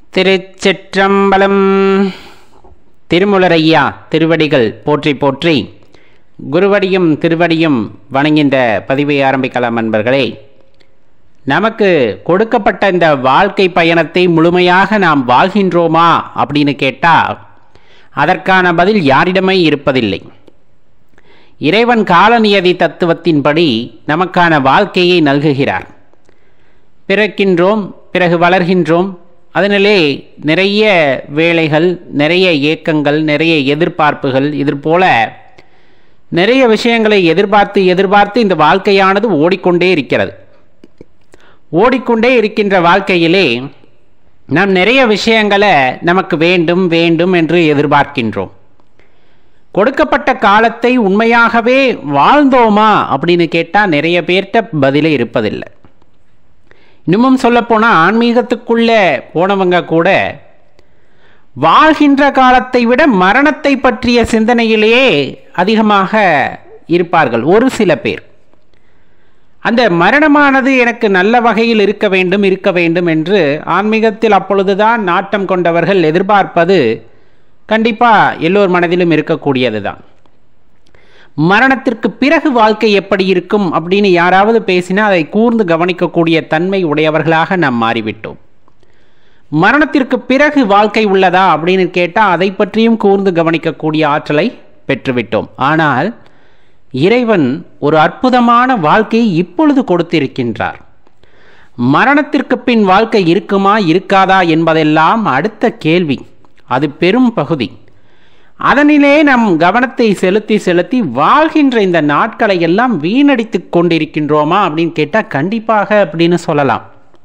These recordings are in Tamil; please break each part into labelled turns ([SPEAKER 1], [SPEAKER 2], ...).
[SPEAKER 1] திருச்சிற்றம்பலம் திருமுலரையா திருவடிகள் போற்றி போற்றி குருவடியும் திருவடியும் வணங்கின்ற பதிவை ஆரம்பிக்கலாம் நண்பர்களே நமக்கு கொடுக்கப்பட்ட இந்த வாழ்க்கை பயணத்தை முழுமையாக நாம் வாழ்கின்றோமா அப்படின்னு கேட்டால் அதற்கான பதில் யாரிடமே இருப்பதில்லை இறைவன் காலநியதி தத்துவத்தின்படி நமக்கான வாழ்க்கையை நல்குகிறார் பிறக்கின்றோம் பிறகு வளர்கின்றோம் அதனிலே நிறைய வேலைகள் நிறைய இயக்கங்கள் நிறைய எதிர்பார்ப்புகள் இது போல நிறைய விஷயங்களை எதிர்பார்த்து எதிர்பார்த்து இந்த வாழ்க்கையானது ஓடிக்கொண்டே இருக்கிறது ஓடிக்கொண்டே இருக்கின்ற வாழ்க்கையிலே நாம் நிறைய விஷயங்களை நமக்கு வேண்டும் வேண்டும் என்று எதிர்பார்க்கின்றோம் கொடுக்கப்பட்ட காலத்தை உண்மையாகவே வாழ்ந்தோமா அப்படின்னு கேட்டால் நிறைய பேர்கிட்ட பதிலே இருப்பதில்லை இன்னமும் சொல்லப்போனால் ஆன்மீகத்துக்குள்ளே போனவங்க கூட வாழ்கின்ற காலத்தை விட மரணத்தை பற்றிய சிந்தனையிலேயே அதிகமாக இருப்பார்கள் ஒரு சில பேர் அந்த மரணமானது எனக்கு நல்ல வகையில் இருக்க வேண்டும் இருக்க வேண்டும் என்று ஆன்மீகத்தில் அப்பொழுதுதான் நாட்டம் கொண்டவர்கள் எதிர்பார்ப்பது கண்டிப்பாக எல்லோர் மனதிலும் இருக்கக்கூடியது தான் மரணத்திற்கு பிறகு வாழ்க்கை எப்படி இருக்கும் அப்படின்னு யாராவது பேசினா அதை கூர்ந்து கவனிக்கக்கூடிய தன்மை உடையவர்களாக நாம் மாறிவிட்டோம் மரணத்திற்கு பிறகு வாழ்க்கை உள்ளதா அப்படின்னு கேட்டால் அதை பற்றியும் கூர்ந்து கவனிக்கக்கூடிய ஆற்றலை பெற்றுவிட்டோம் ஆனால் இறைவன் ஒரு அற்புதமான வாழ்க்கையை இப்பொழுது கொடுத்திருக்கின்றார் மரணத்திற்கு பின் வாழ்க்கை இருக்குமா இருக்காதா என்பதெல்லாம் அடுத்த கேள்வி அது பெரும் பகுதி அதனிலே நம் கவனத்தை செலுத்தி செலுத்தி வாழ்கின்ற இந்த நாட்களை எல்லாம் வீணடித்து கொண்டிருக்கின்றோமா அப்படின்னு கேட்டால் கண்டிப்பாக அப்படின்னு சொல்லலாம்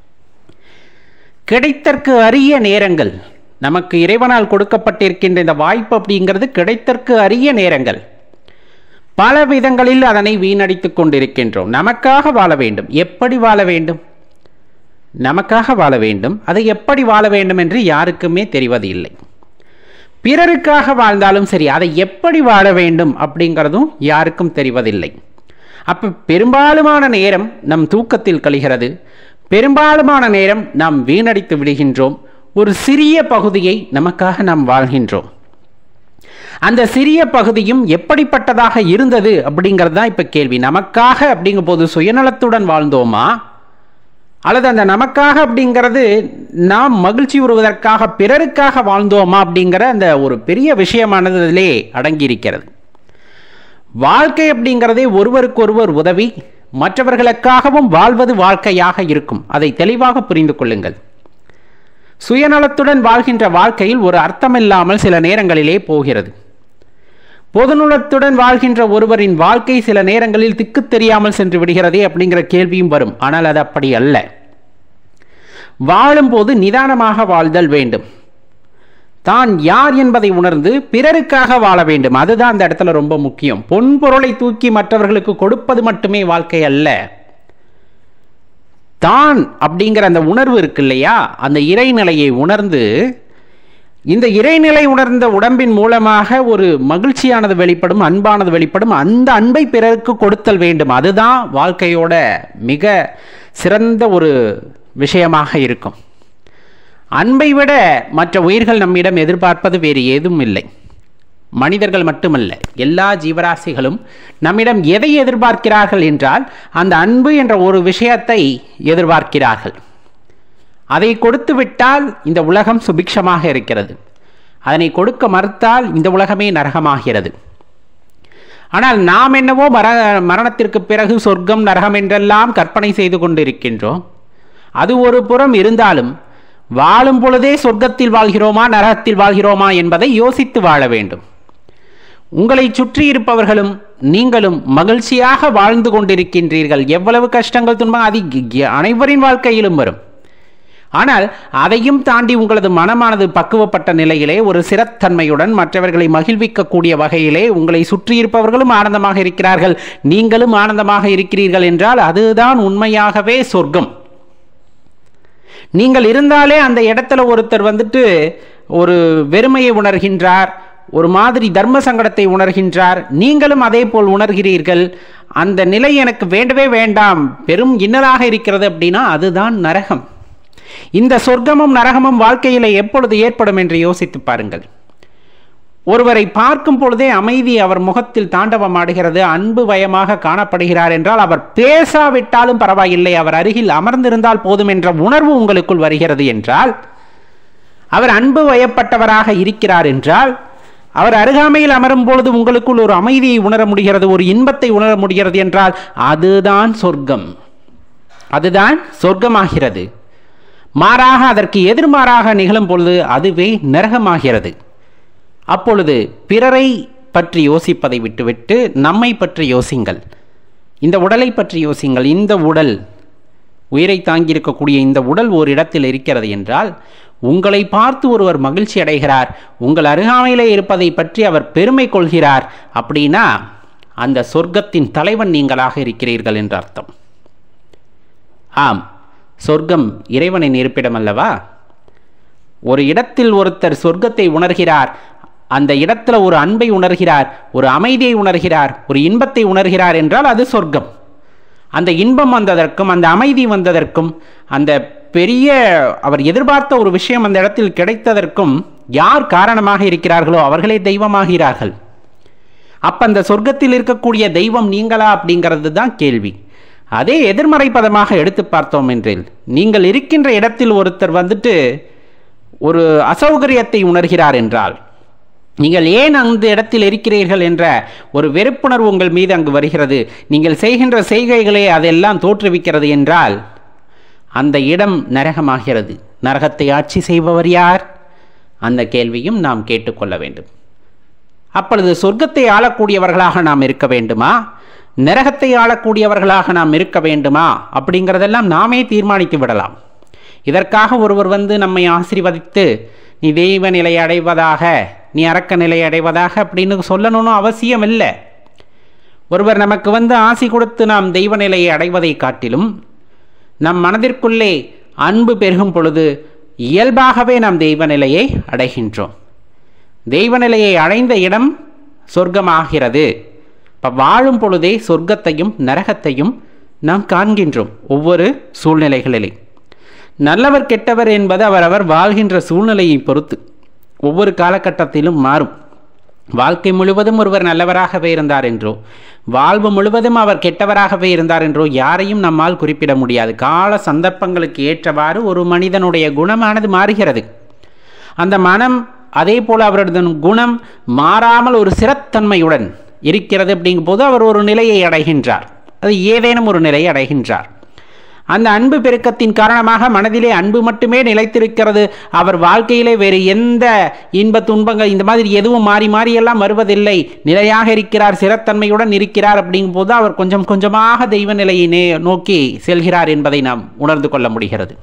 [SPEAKER 1] கிடைத்தற்கு அரிய நேரங்கள் நமக்கு இறைவனால் கொடுக்கப்பட்டிருக்கின்ற இந்த வாய்ப்பு அப்படிங்கிறது கிடைத்தற்கு அரிய நேரங்கள் பல விதங்களில் அதனை வீணடித்து கொண்டிருக்கின்றோம் நமக்காக வாழ வேண்டும் எப்படி வாழ வேண்டும் நமக்காக வாழ வேண்டும் அதை எப்படி வாழ வேண்டும் என்று யாருக்குமே தெரிவது இல்லை பிறருக்காக வாழ்ந்தாலும் சரி அதை எப்படி வாழ வேண்டும் அப்படிங்கிறதும் யாருக்கும் தெரிவதில்லை அப்போ பெரும்பாலுமான நேரம் நம் தூக்கத்தில் கழிகிறது பெரும்பாலுமான நேரம் நாம் வீணடித்து விடுகின்றோம் ஒரு சிறிய பகுதியை நமக்காக நாம் வாழ்கின்றோம் அந்த சிறிய பகுதியும் எப்படிப்பட்டதாக இருந்தது அப்படிங்கிறது தான் இப்போ கேள்வி நமக்காக அப்படிங்கும் போது சுயநலத்துடன் வாழ்ந்தோமா அல்லது அந்த நமக்காக அப்படிங்கிறது நாம் மகிழ்ச்சி உறுவதற்காக பிறருக்காக வாழ்ந்தோமா அப்படிங்கிற அந்த ஒரு பெரிய விஷயமானது அதிலே அடங்கியிருக்கிறது வாழ்க்கை அப்படிங்கிறதே ஒருவருக்கொருவர் உதவி மற்றவர்களுக்காகவும் வாழ்வது வாழ்க்கையாக இருக்கும் அதை தெளிவாக புரிந்து கொள்ளுங்கள் சுயநலத்துடன் வாழ்கின்ற வாழ்க்கையில் ஒரு அர்த்தமில்லாமல் சில நேரங்களிலே போகிறது பொதுநலத்துடன் வாழ்கின்ற ஒருவரின் வாழ்க்கை சில நேரங்களில் திக்கு தெரியாமல் சென்று விடுகிறதே அப்படிங்கிற கேள்வியும் வரும் ஆனால் அது அப்படி அல்ல வாழும்போது நிதானமாக வாழ்தல் வேண்டும் தான் யார் என்பதை உணர்ந்து பிறருக்காக வாழ வேண்டும் அதுதான் அந்த இடத்துல ரொம்ப முக்கியம் பொன் பொருளை தூக்கி மற்றவர்களுக்கு கொடுப்பது மட்டுமே வாழ்க்கை அல்ல தான் அப்படிங்கிற அந்த உணர்வு இருக்கு இல்லையா அந்த இறைநிலையை உணர்ந்து இந்த இறைநிலை உணர்ந்த உடம்பின் மூலமாக ஒரு மகிழ்ச்சியானது வெளிப்படும் அன்பானது வெளிப்படும் அந்த அன்பை பிறருக்கு கொடுத்தல் வேண்டும் அதுதான் வாழ்க்கையோட மிக சிறந்த ஒரு விஷயமாக இருக்கும் அன்பை விட மற்ற உயிர்கள் நம்மிடம் எதிர்பார்ப்பது வேறு ஏதும் இல்லை மனிதர்கள் மட்டுமல்ல எல்லா ஜீவராசிகளும் நம்மிடம் எதை எதிர்பார்க்கிறார்கள் என்றால் அந்த அன்பு என்ற ஒரு விஷயத்தை எதிர்பார்க்கிறார்கள் அதை கொடுத்து விட்டால் இந்த உலகம் சுபிக்ஷமாக இருக்கிறது அதனை கொடுக்க மறுத்தால் இந்த உலகமே நரகமாகிறது ஆனால் நாம் என்னவோ மர மரணத்திற்கு பிறகு சொர்க்கம் நரகம் என்றெல்லாம் கற்பனை செய்து கொண்டிருக்கின்றோம் அது ஒரு புறம் இருந்தாலும் வாழும் பொழுதே சொர்க்கத்தில் வாழ்கிறோமா நரகத்தில் வாழ்கிறோமா என்பதை யோசித்து வாழ வேண்டும் உங்களை சுற்றி இருப்பவர்களும் நீங்களும் மகிழ்ச்சியாக வாழ்ந்து கொண்டிருக்கின்றீர்கள் எவ்வளவு கஷ்டங்கள் துன்பம் அது அனைவரின் வாழ்க்கையிலும் வரும் ஆனால் அதையும் தாண்டி உங்களது மனமானது பக்குவப்பட்ட நிலையிலே ஒரு சிறத்தன்மையுடன் மற்றவர்களை மகிழ்விக்கக்கூடிய வகையிலே உங்களை சுற்றி இருப்பவர்களும் ஆனந்தமாக இருக்கிறார்கள் நீங்களும் ஆனந்தமாக இருக்கிறீர்கள் என்றால் அதுதான் உண்மையாகவே சொர்க்கம் நீங்கள் இருந்தாலே அந்த இடத்துல ஒருத்தர் வந்துட்டு ஒரு வெறுமையை உணர்கின்றார் ஒரு மாதிரி தர்ம சங்கடத்தை உணர்கின்றார் நீங்களும் அதே போல் உணர்கிறீர்கள் அந்த நிலை எனக்கு வேண்டவே வேண்டாம் பெரும் இன்னலாக இருக்கிறது அப்படின்னா அதுதான் நரகம் இந்த சொர்க்கமும் நரகமும் வாழ்க்கையில எப்பொழுது ஏற்படும் என்று யோசித்து பாருங்கள் ஒருவரை பார்க்கும் பொழுதே அமைதி அவர் முகத்தில் தாண்டவமாடுகிறது அன்பு வயமாக காணப்படுகிறார் என்றால் அவர் பேசாவிட்டாலும் பரவாயில்லை அவர் அருகில் அமர்ந்திருந்தால் போதும் என்ற உணர்வு உங்களுக்குள் வருகிறது என்றால் அவர் அன்பு வயப்பட்டவராக இருக்கிறார் என்றால் அவர் அருகாமையில் அமரும் பொழுது உங்களுக்குள் ஒரு அமைதியை உணர முடிகிறது ஒரு இன்பத்தை உணர முடிகிறது என்றால் அதுதான் சொர்க்கம் அதுதான் சொர்க்கமாகிறது மாறாக அதற்கு எதிர்மாறாக நிகழும் பொழுது அதுவே நரகமாகிறது அப்பொழுது பிறரை பற்றி யோசிப்பதை விட்டுவிட்டு நம்மை பற்றி யோசிங்கள் இந்த உடலை பற்றி யோசிங்கள் இந்த உடல் உயிரை தாங்கியிருக்கக்கூடிய இந்த உடல் ஒரு இடத்தில் இருக்கிறது என்றால் உங்களை பார்த்து ஒருவர் மகிழ்ச்சி அடைகிறார் உங்கள் அருகாமையிலே இருப்பதை பற்றி அவர் பெருமை கொள்கிறார் அப்படின்னா அந்த சொர்க்கத்தின் தலைவன் நீங்களாக இருக்கிறீர்கள் என்ற அர்த்தம் ஆம் சொர்க்கம் இறைவனின் இருப்பிடம் அல்லவா ஒரு இடத்தில் ஒருத்தர் சொர்க்கத்தை உணர்கிறார் அந்த இடத்துல ஒரு அன்பை உணர்கிறார் ஒரு அமைதியை உணர்கிறார் ஒரு இன்பத்தை உணர்கிறார் என்றால் அது சொர்க்கம் அந்த இன்பம் வந்ததற்கும் அந்த அமைதி வந்ததற்கும் அந்த பெரிய அவர் எதிர்பார்த்த ஒரு விஷயம் அந்த இடத்தில் கிடைத்ததற்கும் யார் காரணமாக இருக்கிறார்களோ அவர்களே தெய்வமாகிறார்கள் அப்ப அந்த சொர்க்கத்தில் இருக்கக்கூடிய தெய்வம் நீங்களா அப்படிங்கிறது தான் கேள்வி அதே எதிர்மறை பதமாக எடுத்து பார்த்தோம் என்றில் நீங்கள் இருக்கின்ற இடத்தில் ஒருத்தர் வந்துட்டு ஒரு அசௌகரியத்தை உணர்கிறார் என்றால் நீங்கள் ஏன் அந்த இடத்தில் இருக்கிறீர்கள் என்ற ஒரு வெறுப்புணர்வு உங்கள் மீது அங்கு வருகிறது நீங்கள் செய்கின்ற செய்கைகளே அதெல்லாம் தோற்றுவிக்கிறது என்றால் அந்த இடம் நரகமாகிறது நரகத்தை ஆட்சி செய்பவர் யார் அந்த கேள்வியும் நாம் கேட்டுக்கொள்ள வேண்டும் அப்பொழுது சொர்க்கத்தை ஆளக்கூடியவர்களாக நாம் இருக்க வேண்டுமா நரகத்தை ஆளக்கூடியவர்களாக நாம் இருக்க வேண்டுமா அப்படிங்கிறதெல்லாம் நாமே தீர்மானித்து விடலாம் இதற்காக ஒருவர் வந்து நம்மை ஆசீர்வதித்து நீ தெய்வ நிலை அடைவதாக நீ அரக்க நிலை அடைவதாக அப்படின்னு சொல்லணும்னு அவசியம் இல்லை ஒருவர் நமக்கு வந்து ஆசி கொடுத்து நாம் தெய்வ நிலையை அடைவதை காட்டிலும் நம் மனதிற்குள்ளே அன்பு பெருகும் பொழுது இயல்பாகவே நாம் தெய்வ நிலையை அடைகின்றோம் தெய்வ நிலையை அடைந்த இடம் சொர்க்கமாகிறது இப்போ வாழும் பொழுதே சொர்க்கத்தையும் நரகத்தையும் நாம் காண்கின்றோம் ஒவ்வொரு சூழ்நிலைகளிலே நல்லவர் கெட்டவர் என்பது அவரவர் வாழ்கின்ற சூழ்நிலையை பொறுத்து ஒவ்வொரு காலகட்டத்திலும் மாறும் வாழ்க்கை முழுவதும் ஒருவர் நல்லவராகவே இருந்தார் என்றோ வாழ்வு முழுவதும் அவர் கெட்டவராகவே இருந்தார் என்றோ யாரையும் நம்மால் குறிப்பிட முடியாது கால சந்தர்ப்பங்களுக்கு ஏற்றவாறு ஒரு மனிதனுடைய குணமானது மாறுகிறது அந்த மனம் அதே போல் அவரது குணம் மாறாமல் ஒரு சிறத்தன்மையுடன் இருக்கிறது அப்படிங்கும் போது அவர் ஒரு நிலையை அடைகின்றார் அது ஏதேனும் ஒரு நிலையை அடைகின்றார் அந்த அன்பு பெருக்கத்தின் காரணமாக மனதிலே அன்பு மட்டுமே நிலைத்திருக்கிறது அவர் வாழ்க்கையிலே வேறு எந்த இன்ப துன்பங்கள் இந்த மாதிரி எதுவும் மாறி மாறியெல்லாம் வருவதில்லை நிலையாக இருக்கிறார் சிறத்தன்மையுடன் இருக்கிறார் அப்படிங்கும் போது அவர் கொஞ்சம் கொஞ்சமாக தெய்வ நிலையை நே நோக்கி செல்கிறார் என்பதை நாம் உணர்ந்து கொள்ள முடிகிறது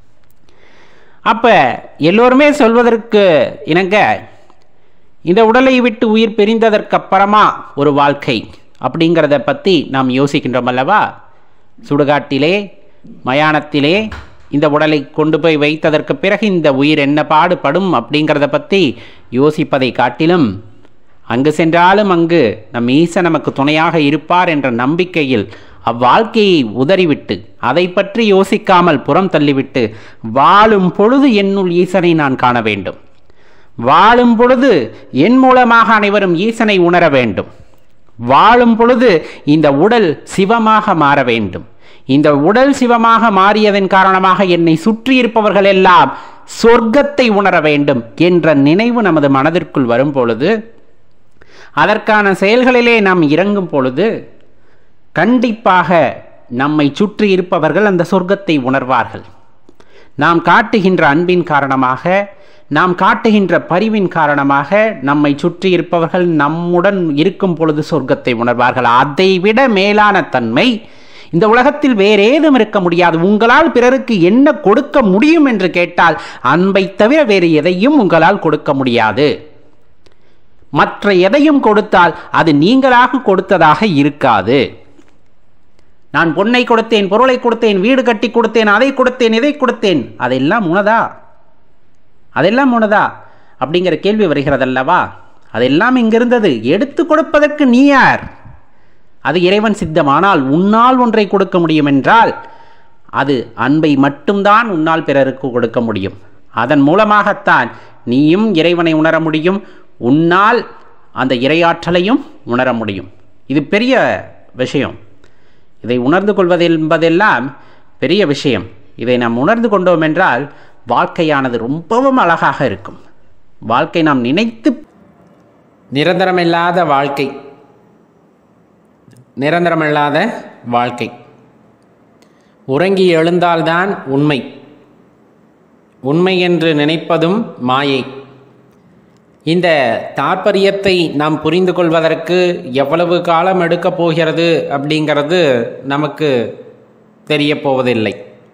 [SPEAKER 1] அப்ப எல்லோருமே சொல்வதற்கு இணங்க இந்த உடலை விட்டு உயிர் பிரிந்ததற்கு அப்புறமா ஒரு வாழ்க்கை அப்படிங்கிறத பற்றி நாம் யோசிக்கின்றோம் அல்லவா சுடுகாட்டிலே மயானத்திலே இந்த உடலை கொண்டு போய் வைத்ததற்கு பிறகு இந்த உயிர் என்ன பாடுபடும் அப்படிங்கிறத பற்றி யோசிப்பதை காட்டிலும் அங்கு சென்றாலும் அங்கு நம் ஈசன் நமக்கு துணையாக இருப்பார் என்ற நம்பிக்கையில் அவ்வாழ்க்கையை உதறிவிட்டு அதை பற்றி யோசிக்காமல் புறம் தள்ளிவிட்டு வாழும் பொழுது என்னுள் ஈசனை நான் காண வேண்டும் வாழும் பொழுது என் மூலமாக அனைவரும் ஈசனை உணர வேண்டும் வாழும் பொழுது இந்த உடல் சிவமாக மாற வேண்டும் இந்த உடல் சிவமாக மாறியதன் காரணமாக என்னை சுற்றி இருப்பவர்கள் எல்லாம் சொர்க்கத்தை உணர வேண்டும் என்ற நினைவு நமது மனதிற்குள் வரும் பொழுது அதற்கான செயல்களிலே நாம் இறங்கும் பொழுது கண்டிப்பாக நம்மை சுற்றி இருப்பவர்கள் அந்த சொர்க்கத்தை உணர்வார்கள் நாம் காட்டுகின்ற அன்பின் காரணமாக நாம் காட்டுகின்ற பரிவின் காரணமாக நம்மை சுற்றி இருப்பவர்கள் நம்முடன் இருக்கும் பொழுது சொர்க்கத்தை உணர்வார்கள் அதை விட மேலான தன்மை இந்த உலகத்தில் வேறேதும் இருக்க முடியாது உங்களால் பிறருக்கு என்ன கொடுக்க முடியும் என்று கேட்டால் அன்பை தவிர வேறு எதையும் உங்களால் கொடுக்க முடியாது மற்ற எதையும் கொடுத்தால் அது நீங்களாக கொடுத்ததாக இருக்காது நான் பொன்னை கொடுத்தேன் பொருளை கொடுத்தேன் வீடு கட்டி கொடுத்தேன் அதை கொடுத்தேன் இதை கொடுத்தேன் அதெல்லாம் உனதா அதெல்லாம் உனதா அப்படிங்கிற கேள்வி வருகிறதல்லவா அதெல்லாம் இங்கிருந்தது எடுத்து கொடுப்பதற்கு நீ யார் அது இறைவன் சித்தமானால் உன்னால் ஒன்றை கொடுக்க முடியும் என்றால் அது அன்பை மட்டும்தான் உன்னால் பிறருக்கு கொடுக்க முடியும் அதன் மூலமாகத்தான் நீயும் இறைவனை உணர முடியும் உன்னால் அந்த இறையாற்றலையும் உணர முடியும் இது பெரிய விஷயம் இதை உணர்ந்து கொள்வது என்பதெல்லாம் பெரிய விஷயம் இதை நாம் உணர்ந்து கொண்டோம் என்றால் வாழ்க்கையானது ரொம்பவும் அழகாக இருக்கும் வாழ்க்கை நாம் நினைத்து நிரந்தரமில்லாத வாழ்க்கை நிரந்தரமில்லாத வாழ்க்கை உறங்கி எழுந்தால்தான் உண்மை உண்மை என்று நினைப்பதும் மாயை இந்த தாற்பயத்தை நாம் புரிந்து கொள்வதற்கு எவ்வளவு காலம் எடுக்கப் போகிறது அப்படிங்கிறது நமக்கு தெரிய போவதில்லை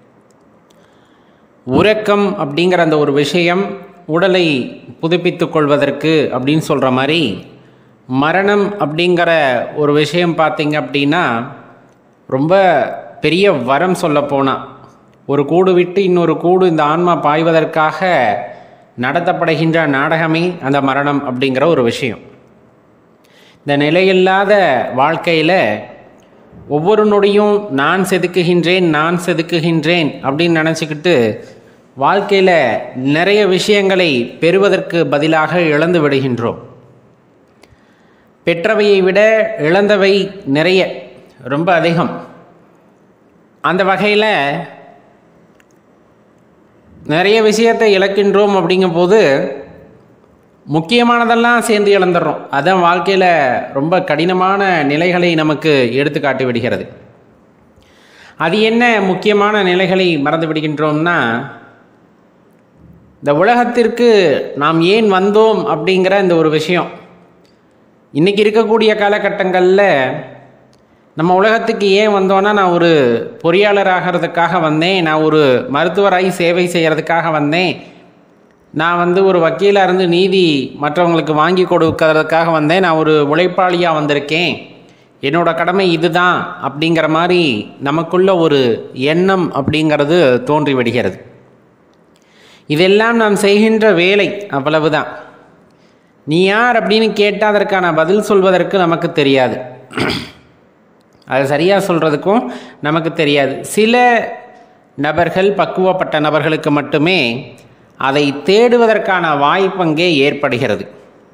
[SPEAKER 1] உறக்கம் அப்படிங்கிற அந்த ஒரு விஷயம் உடலை புதுப்பித்துக் கொள்வதற்கு அப்படின்னு சொல்கிற மாதிரி மரணம் அப்படிங்கிற ஒரு விஷயம் பார்த்தீங்க அப்படின்னா ரொம்ப பெரிய வரம் சொல்ல போனால் ஒரு கூடு விட்டு இன்னொரு கூடு இந்த ஆன்மா பாய்வதற்காக நடத்தப்படுகின்ற நாடகமே அந்த மரணம் அப்படிங்கிற ஒரு விஷயம் இந்த நிலையில்லாத வாழ்க்கையில் ஒவ்வொரு நொடியும் நான் செதுக்குகின்றேன் நான் செதுக்குகின்றேன் அப்படின்னு நினச்சிக்கிட்டு வாழ்க்கையில் நிறைய விஷயங்களை பெறுவதற்கு பதிலாக இழந்து விடுகின்றோம் பெற்றவையை விட இழந்தவை நிறைய ரொம்ப அதிகம் அந்த வகையில் நிறைய விஷயத்தை இழக்கின்றோம் அப்படிங்கும்போது முக்கியமானதெல்லாம் சேர்ந்து இழந்துடுறோம் அதான் வாழ்க்கையில் ரொம்ப கடினமான நிலைகளை நமக்கு எடுத்து காட்டி விடுகிறது அது என்ன முக்கியமான நிலைகளை மறந்து விடுகின்றோம்னா இந்த உலகத்திற்கு நாம் ஏன் வந்தோம் அப்படிங்கிற இந்த ஒரு விஷயம் இன்றைக்கி இருக்கக்கூடிய காலகட்டங்களில் நம்ம உலகத்துக்கு ஏன் வந்தோன்னா நான் ஒரு பொறியாளர் ஆகிறதுக்காக வந்தேன் நான் ஒரு மருத்துவராகி சேவை செய்கிறதுக்காக வந்தேன் நான் வந்து ஒரு வக்கீலாக இருந்து நீதி மற்றவங்களுக்கு வாங்கி கொடுக்கறதுக்காக வந்தேன் நான் ஒரு உழைப்பாளியாக வந்திருக்கேன் என்னோட கடமை இதுதான் அப்படிங்கிற மாதிரி நமக்குள்ள ஒரு எண்ணம் அப்படிங்கிறது தோன்றி விடுகிறது இதெல்லாம் நாம் செய்கின்ற வேலை அவ்வளவுதான் நீ யார் அப்படின்னு கேட்டால் அதற்கான பதில் சொல்வதற்கு நமக்கு தெரியாது அது சரியாக சொல்கிறதுக்கும் நமக்கு தெரியாது சில நபர்கள் பக்குவப்பட்ட நபர்களுக்கு மட்டுமே அதை தேடுவதற்கான வாய்ப்பு அங்கே ஏற்படுகிறது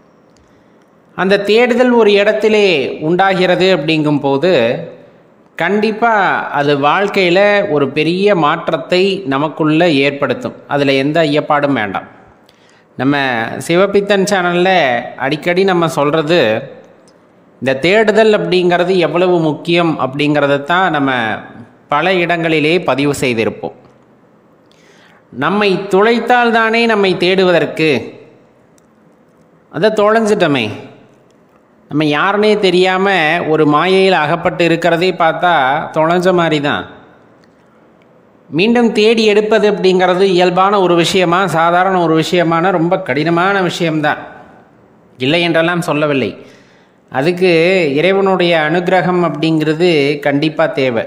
[SPEAKER 1] அந்த தேடுதல் ஒரு இடத்திலே உண்டாகிறது அப்படிங்கும்போது கண்டிப்பாக அது வாழ்க்கையில் ஒரு பெரிய மாற்றத்தை நமக்குள்ளே ஏற்படுத்தும் அதில் எந்த ஐயப்பாடும் வேண்டாம் நம்ம சிவபித்தன் சேனலில் அடிக்கடி நம்ம சொல்கிறது இந்த தேடுதல் அப்படிங்கிறது எவ்வளவு முக்கியம் அப்படிங்கிறத தான் நம்ம பல இடங்களிலே பதிவு செய்திருப்போம் நம்மை துளைத்தால் தானே நம்மை தேடுவதற்கு அதை தொலைஞ்சிட்டோமே நம்ம யாருனே தெரியாமல் ஒரு மாயையில் அகப்பட்டு இருக்கிறதே பார்த்தா தொலைஞ்ச மாதிரி தான் மீண்டும் தேடி எடுப்பது அப்படிங்கிறது இயல்பான ஒரு விஷயமா சாதாரண ஒரு விஷயமான ரொம்ப கடினமான விஷயம்தான் இல்லை என்றெல்லாம் சொல்லவில்லை அதுக்கு இறைவனுடைய அனுகிரகம் அப்படிங்கிறது கண்டிப்பாக தேவை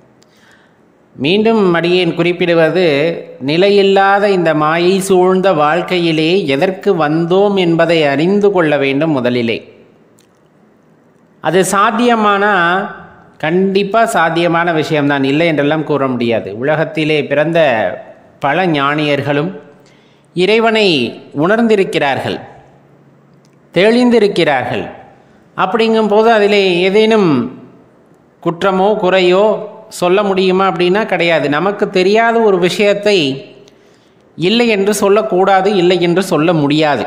[SPEAKER 1] மீண்டும் அடியேன் குறிப்பிடுவது நிலையில்லாத இந்த மாயை சூழ்ந்த வாழ்க்கையிலே எதற்கு வந்தோம் என்பதை அறிந்து கொள்ள வேண்டும் முதலிலே அது சாத்தியமானா கண்டிப்பாக சாத்தியமான விஷயம்தான் இல்லை என்றெல்லாம் கூற முடியாது உலகத்திலே பிறந்த பல ஞானியர்களும் இறைவனை உணர்ந்திருக்கிறார்கள் தெளிந்திருக்கிறார்கள் அப்படிங்கும்போது அதிலே ஏதேனும் குற்றமோ குறையோ சொல்ல முடியுமா அப்படின்னா கிடையாது நமக்கு தெரியாத ஒரு விஷயத்தை இல்லை என்று சொல்லக்கூடாது இல்லை என்று சொல்ல முடியாது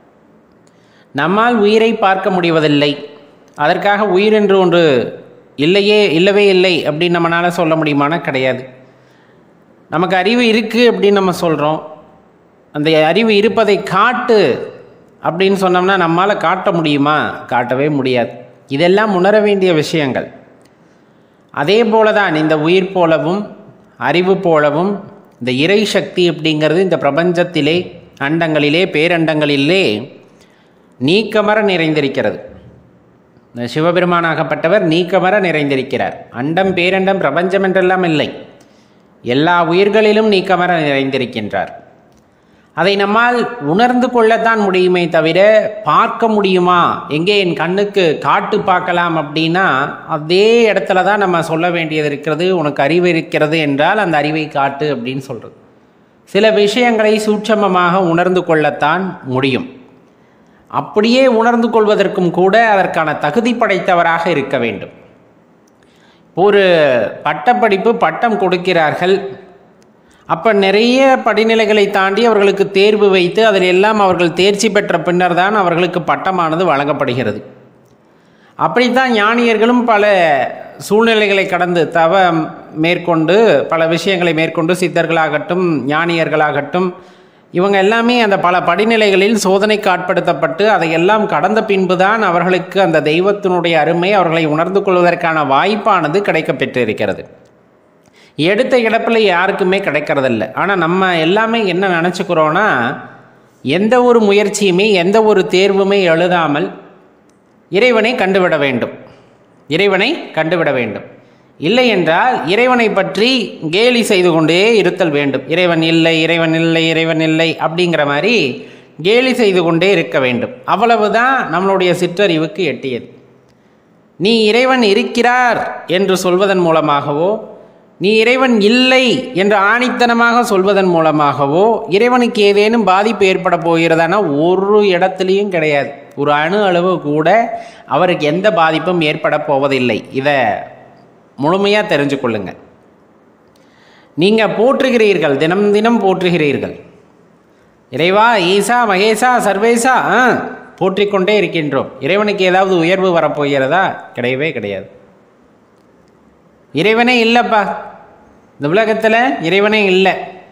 [SPEAKER 1] நம்மால் உயிரை பார்க்க முடிவதில்லை அதற்காக உயிர் என்று ஒன்று இல்லையே இல்லவே இல்லை அப்படின்னு நம்மளால் சொல்ல முடியுமானா கிடையாது நமக்கு அறிவு இருக்குது அப்படின்னு நம்ம சொல்கிறோம் அந்த அறிவு இருப்பதை காட்டு அப்படின்னு சொன்னோம்னா நம்மால் காட்ட முடியுமா காட்டவே முடியாது இதெல்லாம் உணர வேண்டிய விஷயங்கள் அதே போல தான் இந்த உயிர் போலவும் அறிவு போலவும் இந்த இறை சக்தி அப்படிங்கிறது இந்த பிரபஞ்சத்திலே அண்டங்களிலே பேரண்டங்களிலே நீக்கமர நிறைந்திருக்கிறது இந்த சிவபெருமானாகப்பட்டவர் நீக்கமர நிறைந்திருக்கிறார் அண்டம் பேரண்டம் பிரபஞ்சம் என்றெல்லாம் இல்லை எல்லா உயிர்களிலும் நீக்கமர நிறைந்திருக்கின்றார் அதை நம்மால் உணர்ந்து கொள்ளத்தான் முடியுமே தவிர பார்க்க முடியுமா எங்கே என் கண்ணுக்கு காட்டு பார்க்கலாம் அப்படின்னா அதே இடத்துல தான் நம்ம சொல்ல வேண்டியது இருக்கிறது உனக்கு அறிவு இருக்கிறது என்றால் அந்த அறிவை காட்டு அப்படின்னு சொல்கிறது சில விஷயங்களை சூட்சமமாக உணர்ந்து கொள்ளத்தான் முடியும் அப்படியே உணர்ந்து கொள்வதற்கும் கூட அதற்கான தகுதி படைத்தவராக இருக்க வேண்டும் ஒரு பட்டப்படிப்பு பட்டம் கொடுக்கிறார்கள் அப்போ நிறைய படிநிலைகளை தாண்டி அவர்களுக்கு தேர்வு வைத்து அதில் எல்லாம் அவர்கள் தேர்ச்சி பெற்ற பின்னர் தான் அவர்களுக்கு பட்டமானது வழங்கப்படுகிறது அப்படித்தான் ஞானியர்களும் பல சூழ்நிலைகளை கடந்து தவ மேற்கொண்டு பல விஷயங்களை மேற்கொண்டு சித்தர்களாகட்டும் ஞானியர்களாகட்டும் இவங்க எல்லாமே அந்த பல படிநிலைகளில் சோதனைக்கு ஆட்படுத்தப்பட்டு அதையெல்லாம் கடந்த பின்புதான் அவர்களுக்கு அந்த தெய்வத்தினுடைய அருமை அவர்களை உணர்ந்து கொள்வதற்கான வாய்ப்பானது கிடைக்கப் பெற்றிருக்கிறது எடுத்த இடத்துல யாருக்குமே கிடைக்கிறதில்ல ஆனால் நம்ம எல்லாமே என்ன நினச்சிக்கிறோன்னா எந்த ஒரு முயற்சியுமே எந்த ஒரு தேர்வுமே எழுதாமல் இறைவனை கண்டுவிட வேண்டும் இறைவனை கண்டுவிட வேண்டும் இல்லை என்றால் இறைவனை பற்றி கேலி செய்து கொண்டே இருத்தல் வேண்டும் இறைவன் இல்லை இறைவன் இல்லை இறைவன் இல்லை அப்படிங்கிற மாதிரி கேலி செய்து கொண்டே இருக்க வேண்டும் அவ்வளவுதான் நம்மளுடைய சிற்றறிவுக்கு எட்டியது நீ இறைவன் இருக்கிறார் என்று சொல்வதன் மூலமாகவோ நீ இறைவன் இல்லை என்று ஆணித்தனமாக சொல்வதன் மூலமாகவோ இறைவனுக்கு ஏதேனும் பாதிப்பு ஏற்பட போகிறதானா ஒரு இடத்துலையும் கிடையாது ஒரு அணு அளவு கூட அவருக்கு எந்த பாதிப்பும் ஏற்பட போவதில்லை இதை முழுமையாக தெரிஞ்சு கொள்ளுங்க நீங்கள் போற்றுகிறீர்கள் தினம் தினம் போற்றுகிறீர்கள் இறைவா ஈசா மகேசா சர்வேசா ஆ போற்றிக்கொண்டே இருக்கின்றோம் இறைவனுக்கு ஏதாவது உயர்வு வரப்போகிறதா கிடையவே கிடையாது இறைவனே இல்லைப்பா இந்த உலகத்தில் இறைவனே இல்லை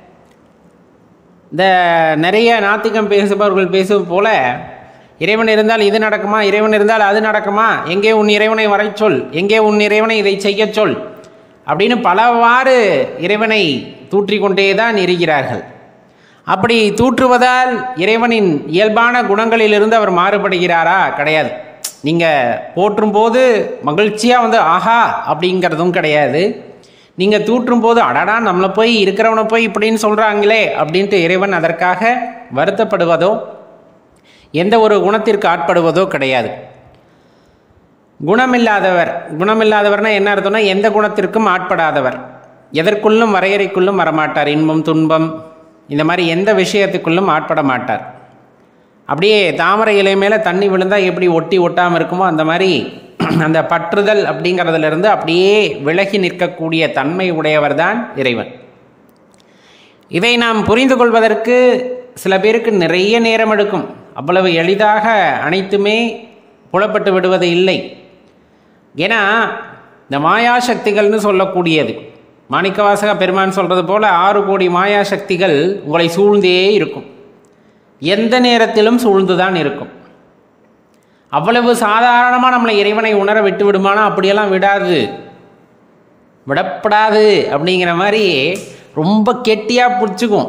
[SPEAKER 1] இந்த நிறைய நாத்திகம் பேசுபவர்கள் பேசுவது போல இறைவன் இருந்தால் இது நடக்குமா இறைவன் இருந்தால் அது நடக்குமா எங்கே உன் இறைவனை வரை சொல் எங்கே உன் இறைவனை இதை செய்ய சொல் அப்படின்னு பலவாறு இறைவனை தூற்றிக்கொண்டே தான் இருக்கிறார்கள் அப்படி தூற்றுவதால் இறைவனின் இயல்பான குணங்களிலிருந்து அவர் மாறுபடுகிறாரா கிடையாது நீங்கள் போற்றும் போது மகிழ்ச்சியாக வந்து ஆஹா அப்படிங்கிறதும் கிடையாது நீங்கள் தூற்றும் போது அடடா நம்மளை போய் இருக்கிறவனை போய் இப்படின்னு சொல்கிறாங்களே அப்படின்ட்டு இறைவன் அதற்காக வருத்தப்படுவதோ எந்த ஒரு குணத்திற்கு ஆட்படுவதோ கிடையாது குணமில்லாதவர் குணமில்லாதவர்னா என்ன அர்த்தம்னா எந்த குணத்திற்கும் ஆட்படாதவர் எதற்குள்ளும் வரையறைக்குள்ளும் வரமாட்டார் இன்பம் துன்பம் இந்த மாதிரி எந்த விஷயத்துக்குள்ளும் ஆட்பட மாட்டார் அப்படியே தாமரை இலை மேலே தண்ணி விழுந்தால் எப்படி ஒட்டி ஒட்டாமல் இருக்குமோ அந்த மாதிரி அந்த பற்றுதல் அப்படிங்கிறதுலேருந்து அப்படியே விலகி நிற்கக்கூடிய தன்மை உடையவர் தான் இறைவன் இதை நாம் புரிந்து கொள்வதற்கு சில பேருக்கு நிறைய நேரம் எடுக்கும் அவ்வளவு எளிதாக அனைத்துமே புலப்பட்டு விடுவது இல்லை ஏன்னா இந்த மாயா சக்திகள்னு சொல்லக்கூடியது மாணிக்கவாசக பெருமான் சொல்கிறது போல் ஆறு கோடி மாயா சக்திகள் உங்களை சூழ்ந்தே இருக்கும் எந்த நேரத்திலும் சூழ்ந்து தான் இருக்கும் அவ்வளவு சாதாரணமாக நம்மளை இறைவனை உணர விட்டு விடுமானா அப்படியெல்லாம் விடாது விடப்படாது அப்படிங்கிற மாதிரி ரொம்ப கெட்டியாக பிடிச்சிக்கும்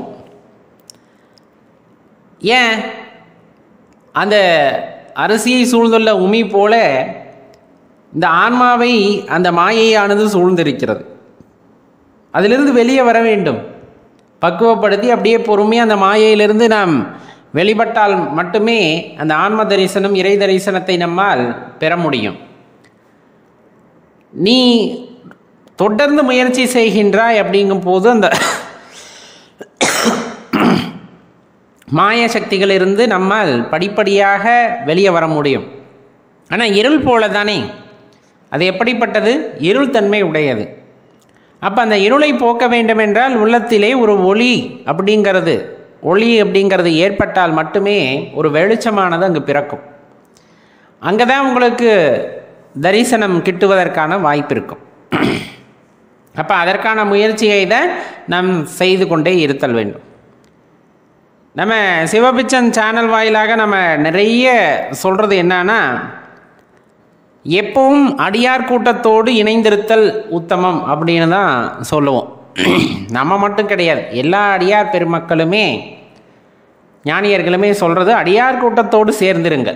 [SPEAKER 1] ஏன் அந்த அரிசியை சூழ்ந்துள்ள உமி போல இந்த ஆன்மாவை அந்த மாயையானது சூழ்ந்திருக்கிறது அதிலிருந்து வெளியே வர வேண்டும் பக்குவப்படுத்தி அப்படியே பொறுமையாக அந்த மாயையிலிருந்து நாம் வெளிப்பட்டால் மட்டுமே அந்த ஆன்ம தரிசனம் இறை தரிசனத்தை நம்மால் பெற முடியும் நீ தொடர்ந்து முயற்சி செய்கின்றாய் அப்படிங்கும் போது அந்த மாய சக்திகளிலிருந்து நம்மால் படிப்படியாக வெளியே வர முடியும் ஆனால் இருள் போல தானே அது எப்படிப்பட்டது இருள் தன்மை உடையது அப்போ அந்த இருளை போக்க வேண்டுமென்றால் உள்ளத்திலே ஒரு ஒளி அப்படிங்கிறது ஒளி அப்படிங்கிறது ஏற்பட்டால் மட்டுமே ஒரு வெளிச்சமானது அங்கு பிறக்கும் அங்கே தான் உங்களுக்கு தரிசனம் கிட்டுவதற்கான வாய்ப்பு இருக்கும் அப்போ அதற்கான முயற்சியை தான் நாம் செய்து கொண்டே இருத்தல் வேண்டும் நம்ம சிவபிச்சன் சேனல் வாயிலாக நம்ம நிறைய சொல்கிறது என்னன்னா எப்பவும் அடியார் கூட்டத்தோடு இணைந்திருத்தல் உத்தமம் அப்படின்னு தான் சொல்லுவோம் நம்ம மட்டும் கிடையாது எல்லா அடியார் பெருமக்களுமே ஞானியர்களுமே சொல்கிறது அடியார் கூட்டத்தோடு சேர்ந்திருங்க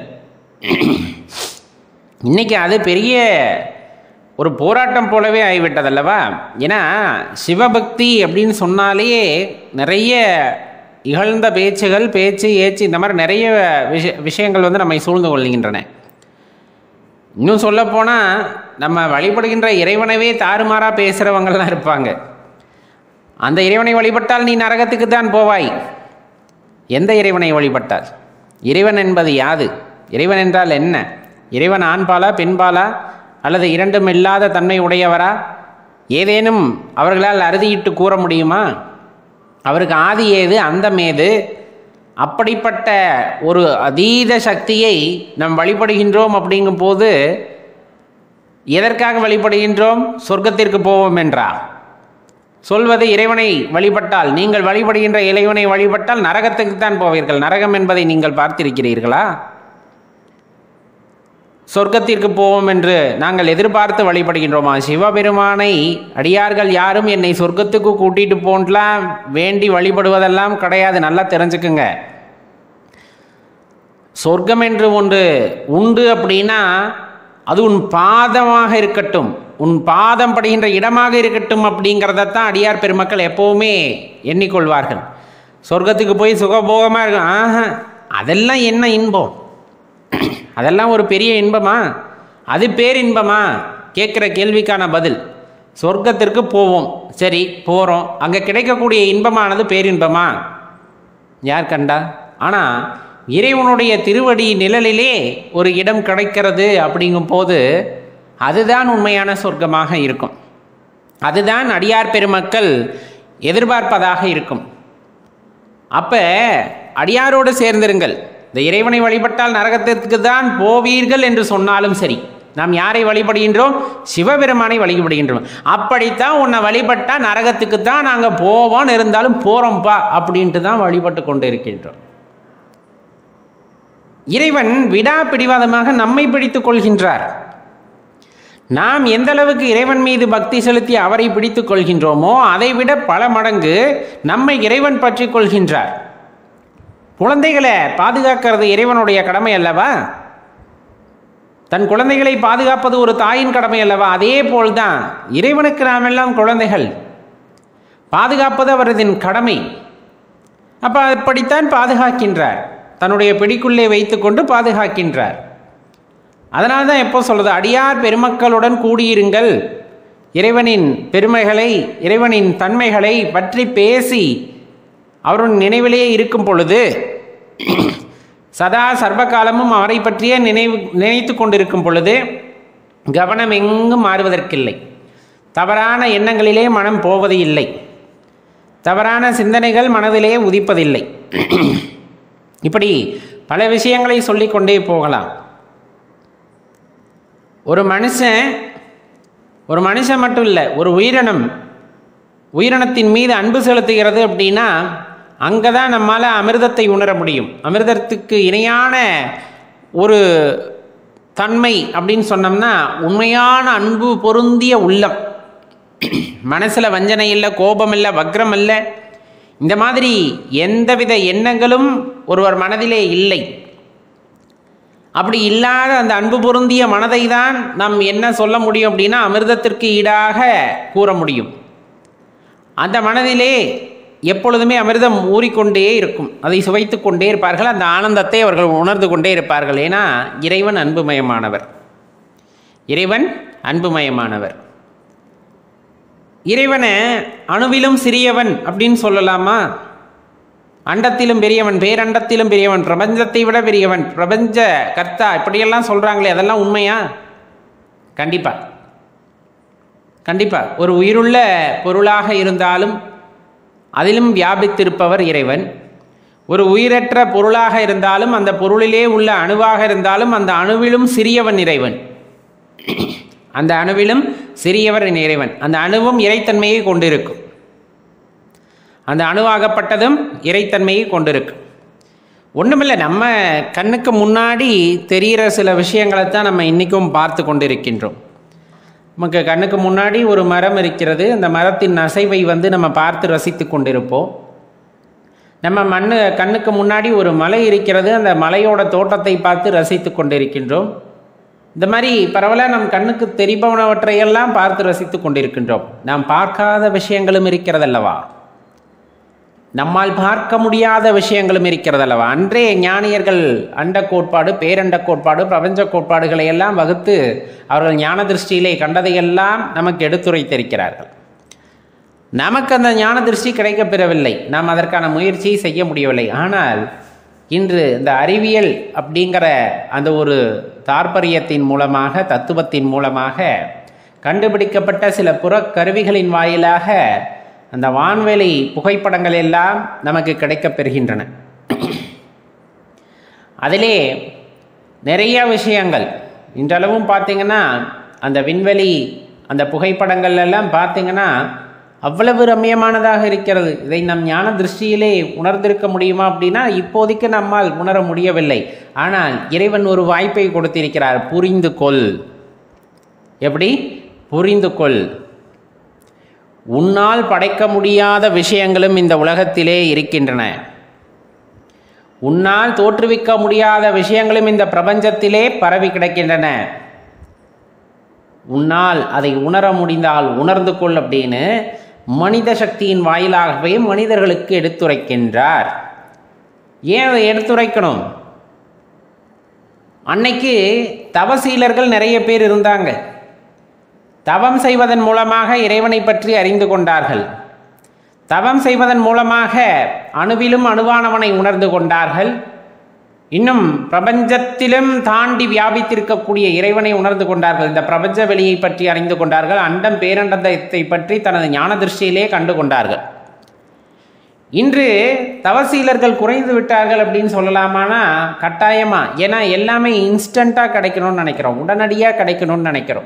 [SPEAKER 1] இன்னைக்கு அது பெரிய ஒரு போராட்டம் போலவே ஆகிவிட்டதல்லவா ஏன்னா சிவபக்தி அப்படின்னு சொன்னாலே நிறைய இகழ்ந்த பேச்சுகள் பேச்சு ஏச்சு இந்த மாதிரி நிறைய விஷய விஷயங்கள் வந்து நம்மை சூழ்ந்து கொள்கின்றன இன்னும் சொல்லப்போனால் நம்ம வழிபடுகின்ற இறைவனவே தாறுமாறாக பேசுகிறவங்கள்லாம் இருப்பாங்க அந்த இறைவனை வழிபட்டால் நீ நரகத்துக்கு தான் போவாய் எந்த இறைவனை வழிபட்டால் இறைவன் என்பது யாது இறைவன் என்றால் என்ன இறைவன் ஆண்பாலா பெண்பாலா அல்லது இரண்டும் இல்லாத தன்மை உடையவரா ஏதேனும் அவர்களால் அறுதியிட்டு கூற முடியுமா அவருக்கு ஆதி ஏது அந்தம் ஏது அப்படிப்பட்ட ஒரு அதீத சக்தியை நாம் வழிபடுகின்றோம் அப்படிங்கும் போது எதற்காக வழிபடுகின்றோம் சொர்க்கத்திற்கு போவோம் என்றா சொல்வது இறைவனை வழிபட்டால் நீங்கள் வழிபடுகின்ற இறைவனை வழிபட்டால் நரகத்துக்கு தான் போவீர்கள் நரகம் என்பதை நீங்கள் பார்த்திருக்கிறீர்களா சொர்க்கத்திற்கு போவோம் என்று நாங்கள் எதிர்பார்த்து வழிபடுகின்றோமா சிவபெருமானை அடியார்கள் யாரும் என்னை சொர்க்கத்துக்கு கூட்டிட்டு போன்லாம் வேண்டி வழிபடுவதெல்லாம் கிடையாது நல்லா தெரிஞ்சுக்குங்க சொர்க்கம் என்று ஒன்று உண்டு அப்படின்னா அது உன் பாதமாக இருக்கட்டும் உன் பாதம் படுகின்ற இடமாக இருக்கட்டும் அப்படிங்கிறதத்தான் அடியார் பெருமக்கள் எப்போவுமே எண்ணிக்கொள்வார்கள் சொர்க்கத்துக்கு போய் சுகபோகமாக இருக்கும் ஆஹா அதெல்லாம் என்ன இன்பம் அதெல்லாம் ஒரு பெரிய இன்பமா அது பேரின்பமா கேட்குற கேள்விக்கான பதில் சொர்க்கத்திற்கு போவோம் சரி போகிறோம் அங்கே கிடைக்கக்கூடிய இன்பமானது பேரின்பமா யார் கண்டா ஆனால் இறைவனுடைய திருவடி நிழலிலே ஒரு இடம் கிடைக்கிறது அப்படிங்கும் போது அதுதான் உண்மையான சொர்க்கமாக இருக்கும் அதுதான் அடியார் பெருமக்கள் எதிர்பார்ப்பதாக இருக்கும் அப்போ அடியாரோடு சேர்ந்திருங்கள் இந்த இறைவனை வழிபட்டால் நரகத்திற்கு தான் போவீர்கள் என்று சொன்னாலும் சரி நாம் யாரை வழிபடுகின்றோம் சிவபெருமானை வழிபடுகின்றோம் அப்படித்தான் உன்னை வழிபட்டா நரகத்துக்கு தான் நாங்கள் போவோம் இருந்தாலும் போகிறோம்ப்பா அப்படின்ட்டு தான் வழிபட்டு கொண்டு இருக்கின்றோம் இறைவன் விடா பிடிவாதமாக நம்மை பிடித்துக் கொள்கின்றார் நாம் எந்த அளவுக்கு இறைவன் மீது பக்தி செலுத்தி அவரை பிடித்துக் கொள்கின்றோமோ அதைவிட பல மடங்கு நம்மை இறைவன் பற்றி கொள்கின்றார் குழந்தைகளை பாதுகாக்கிறது இறைவனுடைய கடமை அல்லவா தன் குழந்தைகளை பாதுகாப்பது ஒரு தாயின் கடமை அல்லவா அதே போல்தான் இறைவனுக்கு நாம் எல்லாம் குழந்தைகள் பாதுகாப்பது அவரதின் கடமை அப்போ அப்படித்தான் பாதுகாக்கின்றார் தன்னுடைய பிடிக்குள்ளே வைத்துக்கொண்டு பாதுகாக்கின்றார் அதனால தான் எப்போ சொல்றது அடியார் பெருமக்களுடன் கூடியிருங்கள் இறைவனின் பெருமைகளை இறைவனின் தன்மைகளை பற்றி பேசி அவருடைய நினைவிலேயே இருக்கும் பொழுது சதா சர்வகாலமும் அவரை பற்றியே நினைவு நினைத்து கொண்டிருக்கும் பொழுது கவனம் எங்கும் மாறுவதற்கில்லை தவறான எண்ணங்களிலே மனம் போவது இல்லை தவறான சிந்தனைகள் மனதிலே உதிப்பதில்லை இப்படி பல விஷயங்களை சொல்லிக்கொண்டே போகலாம் ஒரு மனுஷன் ஒரு மனுஷன் மட்டும் இல்லை ஒரு உயிரினம் உயிரினத்தின் மீது அன்பு செலுத்துகிறது அப்படின்னா அங்கே தான் நம்மால் அமிர்தத்தை உணர முடியும் அமிர்தத்துக்கு இணையான ஒரு தன்மை அப்படின்னு சொன்னோம்னா உண்மையான அன்பு பொருந்திய உள்ளம் மனசில் வஞ்சனை இல்லை கோபம் இல்லை வக்ரம் இல்லை இந்த மாதிரி எந்தவித எண்ணங்களும் ஒருவர் மனதிலே இல்லை அப்படி இல்லாத அந்த அன்பு பொருந்திய மனதை தான் நாம் என்ன சொல்ல முடியும் அப்படின்னா அமிர்தத்திற்கு ஈடாக கூற முடியும் அந்த மனதிலே எப்பொழுதுமே அமிர்தம் ஊறிக்கொண்டே இருக்கும் அதை சுவைத்து கொண்டே இருப்பார்கள் அந்த ஆனந்தத்தை அவர்கள் உணர்ந்து கொண்டே இருப்பார்கள் ஏன்னா இறைவன் அன்புமயமானவர் இறைவன் அன்புமயமானவர் இறைவனை அணுவிலும் சிறியவன் அப்படின்னு சொல்லலாமா அண்டத்திலும் பெரியவன் பேரண்டத்திலும் பெரியவன் பிரபஞ்சத்தை விட பெரியவன் பிரபஞ்ச கர்த்தா இப்படியெல்லாம் சொல்கிறாங்களே அதெல்லாம் உண்மையா கண்டிப்பாக கண்டிப்பாக ஒரு உயிருள்ள பொருளாக இருந்தாலும் அதிலும் வியாபித்திருப்பவர் இறைவன் ஒரு உயிரற்ற பொருளாக இருந்தாலும் அந்த பொருளிலே உள்ள அணுவாக இருந்தாலும் அந்த அணுவிலும் சிறியவன் இறைவன் அந்த அணுவிலும் சிறியவர் இறைவன் அந்த அணுவும் இறைத்தன்மையை கொண்டிருக்கும் அந்த அணுவாகப்பட்டதும் இறைத்தன்மையை கொண்டிருக்கும் ஒன்றுமில்லை நம்ம கண்ணுக்கு முன்னாடி தெரிகிற சில விஷயங்களை தான் நம்ம இன்றைக்கும் பார்த்து கொண்டிருக்கின்றோம் நமக்கு கண்ணுக்கு முன்னாடி ஒரு மரம் இருக்கிறது அந்த மரத்தின் அசைவை வந்து நம்ம பார்த்து ரசித்து கொண்டிருப்போம் நம்ம மண்ணு கண்ணுக்கு முன்னாடி ஒரு மலை இருக்கிறது அந்த மலையோட தோட்டத்தை பார்த்து ரசித்து கொண்டிருக்கின்றோம் இந்த மாதிரி பரவலாக நம் கண்ணுக்கு தெரிபவனவற்றையெல்லாம் பார்த்து ரசித்து கொண்டிருக்கின்றோம் நாம் பார்க்காத விஷயங்களும் இருக்கிறதல்லவா நம்மால் பார்க்க முடியாத விஷயங்களும் இருக்கிறது அல்லவா அன்றே ஞானியர்கள் அண்ட கோட்பாடு பேரண்ட கோட்பாடு பிரபஞ்ச கோட்பாடுகளை எல்லாம் வகுத்து அவர்கள் ஞான திருஷ்டியிலே கண்டதையெல்லாம் நமக்கு எடுத்துரைத்திருக்கிறார்கள் நமக்கு அந்த ஞான திருஷ்டி கிடைக்கப் பெறவில்லை நாம் அதற்கான முயற்சியை செய்ய முடியவில்லை ஆனால் இன்று இந்த அறிவியல் அப்படிங்கிற அந்த ஒரு தாற்பரியத்தின் மூலமாக தத்துவத்தின் மூலமாக கண்டுபிடிக்கப்பட்ட சில புறக்கருவிகளின் வாயிலாக அந்த வான்வெளி புகைப்படங்கள் எல்லாம் நமக்கு கிடைக்கப் பெறுகின்றன அதிலே நிறைய விஷயங்கள் இன்றளவும் பார்த்தீங்கன்னா அந்த விண்வெளி அந்த புகைப்படங்கள் எல்லாம் பார்த்தீங்கன்னா அவ்வளவு ரம்மியமானதாக இருக்கிறது இதை நம் ஞான திருஷ்டியிலே உணர்ந்திருக்க முடியுமா அப்படின்னா இப்போதைக்கு நம்மால் உணர முடியவில்லை ஆனால் இறைவன் ஒரு வாய்ப்பை கொடுத்திருக்கிறார் புரிந்து கொள் எப்படி புரிந்து கொள் உன்னால் படைக்க முடியாத விஷயங்களும் இந்த உலகத்திலே இருக்கின்றன உன்னால் தோற்றுவிக்க முடியாத விஷயங்களும் இந்த பிரபஞ்சத்திலே பரவி கிடக்கின்றன உன்னால் அதை உணர முடிந்தால் உணர்ந்து கொள் அப்படின்னு மனித சக்தியின் வாயிலாகவே மனிதர்களுக்கு எடுத்துரைக்கின்றார் ஏன் அதை எடுத்துரைக்கணும் அன்னைக்கு தவசீலர்கள் நிறைய பேர் இருந்தாங்க தவம் செய்வதன் மூலமாக இறைவனை பற்றி அறிந்து கொண்டார்கள் தவம் செய்வதன் மூலமாக அணுவிலும் அணுவானவனை உணர்ந்து கொண்டார்கள் இன்னும் பிரபஞ்சத்திலும் தாண்டி வியாபித்திருக்கக்கூடிய இறைவனை உணர்ந்து கொண்டார்கள் இந்த பிரபஞ்ச வெளியை பற்றி அறிந்து கொண்டார்கள் அண்டம் பேரண்டத்தை பற்றி தனது ஞான திருஷ்டியிலே கண்டு கொண்டார்கள் இன்று தவசீலர்கள் குறைந்து விட்டார்கள் அப்படின்னு சொல்லலாமானா கட்டாயமா ஏன்னா எல்லாமே இன்ஸ்டண்ட்டாக கிடைக்கணும்னு நினைக்கிறோம் உடனடியாக கிடைக்கணும்னு நினைக்கிறோம்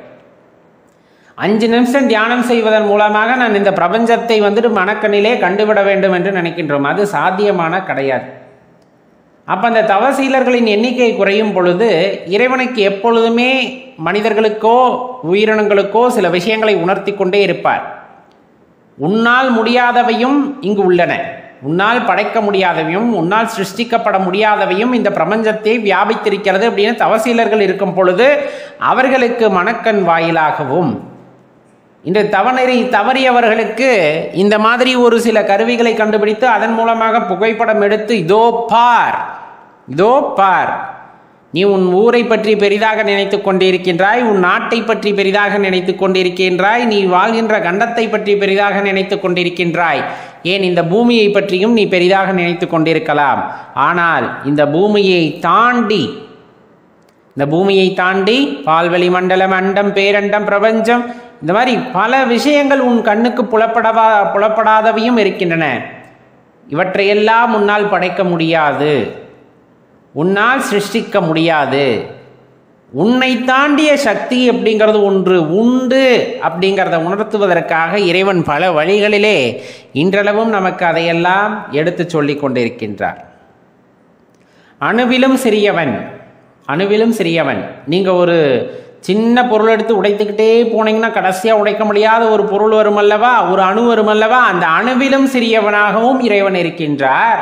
[SPEAKER 1] அஞ்சு நிமிஷம் தியானம் செய்வதன் மூலமாக நான் இந்த பிரபஞ்சத்தை வந்துட்டு மனக்கண்ணிலே கண்டுவிட வேண்டும் என்று நினைக்கின்றோம் அது சாத்தியமான கிடையாது அப்போ அந்த தவசீலர்களின் எண்ணிக்கை குறையும் பொழுது இறைவனுக்கு எப்பொழுதுமே மனிதர்களுக்கோ உயிரினங்களுக்கோ சில விஷயங்களை உணர்த்தி கொண்டே இருப்பார் உன்னால் முடியாதவையும் இங்கு உள்ளன உன்னால் படைக்க முடியாதவையும் உன்னால் சிருஷ்டிக்கப்பட முடியாதவையும் இந்த பிரபஞ்சத்தை வியாபித்திருக்கிறது அப்படின்னு தவசீலர்கள் இருக்கும் பொழுது அவர்களுக்கு மணக்கண் வாயிலாகவும் இன்று தவநெறி தவறியவர்களுக்கு இந்த மாதிரி ஒரு சில கருவிகளை கண்டுபிடித்து அதன் மூலமாக புகைப்படம் எடுத்து இதோ பார் இதோ பார் நீ உன் ஊரை பற்றி பெரிதாக நினைத்து கொண்டிருக்கின்றாய் உன் நாட்டை பற்றி பெரிதாக நினைத்து கொண்டிருக்கின்றாய் நீ வாழ்கின்ற கண்டத்தை பற்றி பெரிதாக நினைத்து கொண்டிருக்கின்றாய் ஏன் இந்த பூமியை பற்றியும் நீ பெரிதாக நினைத்து கொண்டிருக்கலாம் ஆனால் இந்த பூமியை தாண்டி இந்த பூமியை தாண்டி பால்வெளி மண்டலம் அண்டம் பேரண்டம் பிரபஞ்சம் இந்த மாதிரி பல விஷயங்கள் உன் கண்ணுக்கு புலப்படவா புலப்படாதவையும் இருக்கின்றன இவற்றையெல்லாம் உன்னால் படைக்க முடியாது உன்னால் சிருஷ்டிக்க முடியாது உன்னை தாண்டிய சக்தி அப்படிங்கிறது ஒன்று உண்டு அப்படிங்கிறத உணர்த்துவதற்காக இறைவன் பல வழிகளிலே இன்றளவும் நமக்கு அதையெல்லாம் எடுத்து சொல்லி கொண்டிருக்கின்றார் அணுவிலும் சிறியவன் அணுவிலும் சிறியவன் நீங்கள் ஒரு சின்ன பொருள் எடுத்து உடைத்துக்கிட்டே போனீங்கன்னா கடைசியாக உடைக்க முடியாத ஒரு பொருள் வரும் அல்லவா ஒரு அணு வரும் அல்லவா அந்த அணுவிலும் சிறியவனாகவும் இறைவன் இருக்கின்றார்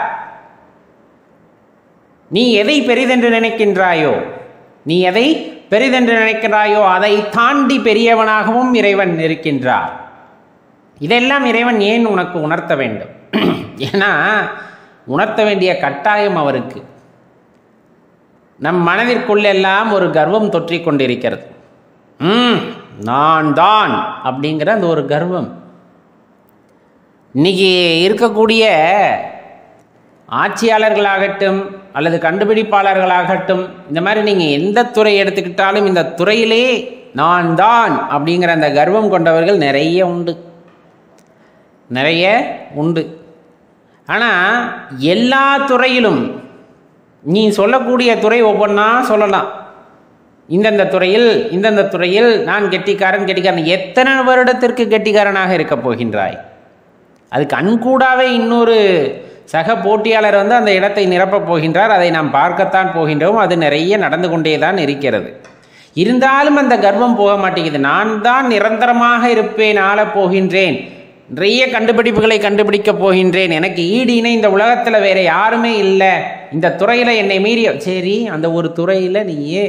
[SPEAKER 1] நீ எதை பெரிதென்று நினைக்கின்றாயோ நீ எதை பெரிதென்று நினைக்கிறாயோ அதை தாண்டி பெரியவனாகவும் இறைவன் இருக்கின்றார் இதெல்லாம் இறைவன் ஏன் உனக்கு உணர்த்த வேண்டும் ஏன்னா உணர்த்த வேண்டிய கட்டாயம் அவருக்கு நம் மனதிற்குள்ளெல்லாம் ஒரு கர்வம் தொற்றிக் கொண்டிருக்கிறது ம் நான் தான் அப்படிங்கிற அந்த ஒரு கர்வம் இன்னைக்கு இருக்கக்கூடிய ஆட்சியாளர்களாகட்டும் அல்லது கண்டுபிடிப்பாளர்களாகட்டும் இந்த மாதிரி நீங்கள் எந்த துறை எடுத்துக்கிட்டாலும் இந்த துறையிலே நான் தான் அப்படிங்கிற அந்த கர்வம் கொண்டவர்கள் நிறைய உண்டு நிறைய உண்டு ஆனால் எல்லா துறையிலும் நீ சொல்லக்கூடிய துறை ஒவ்வொன்றா சொல்லலாம் இந்தந்த துறையில் இந்தந்த துறையில் நான் கெட்டிக்காரன் கெட்டிக்காரன் எத்தனை வருடத்திற்கு கெட்டிக்காரனாக இருக்கப் போகின்றாய் அது கண்கூடாவே இன்னொரு சக போட்டியாளர் வந்து அந்த இடத்தை நிரப்பப் போகின்றார் அதை நாம் பார்க்கத்தான் போகின்றோம் அது நிறைய நடந்து கொண்டே தான் இருக்கிறது இருந்தாலும் அந்த கர்வம் போக மாட்டேங்குது நான் தான் நிரந்தரமாக இருப்பேன் ஆளப் போகின்றேன் நிறைய கண்டுபிடிப்புகளை கண்டுபிடிக்கப் போகின்றேன் எனக்கு ஈடு இணை இந்த உலகத்தில் வேற யாருமே இல்லை இந்த துறையில் என்னை மீறிய சரி அந்த ஒரு துறையில் நீயே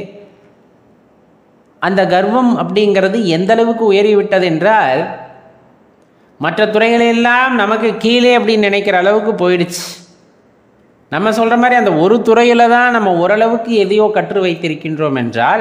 [SPEAKER 1] அந்த கர்வம் அப்படிங்கிறது எந்த அளவுக்கு உயறிவிட்டது என்றால் மற்ற துறைகளெல்லாம் நமக்கு கீழே அப்படின்னு நினைக்கிற அளவுக்கு போயிடுச்சு நம்ம சொல்கிற மாதிரி அந்த ஒரு துறையில் தான் நம்ம ஓரளவுக்கு எதையோ கற்று வைத்திருக்கின்றோம் என்றால்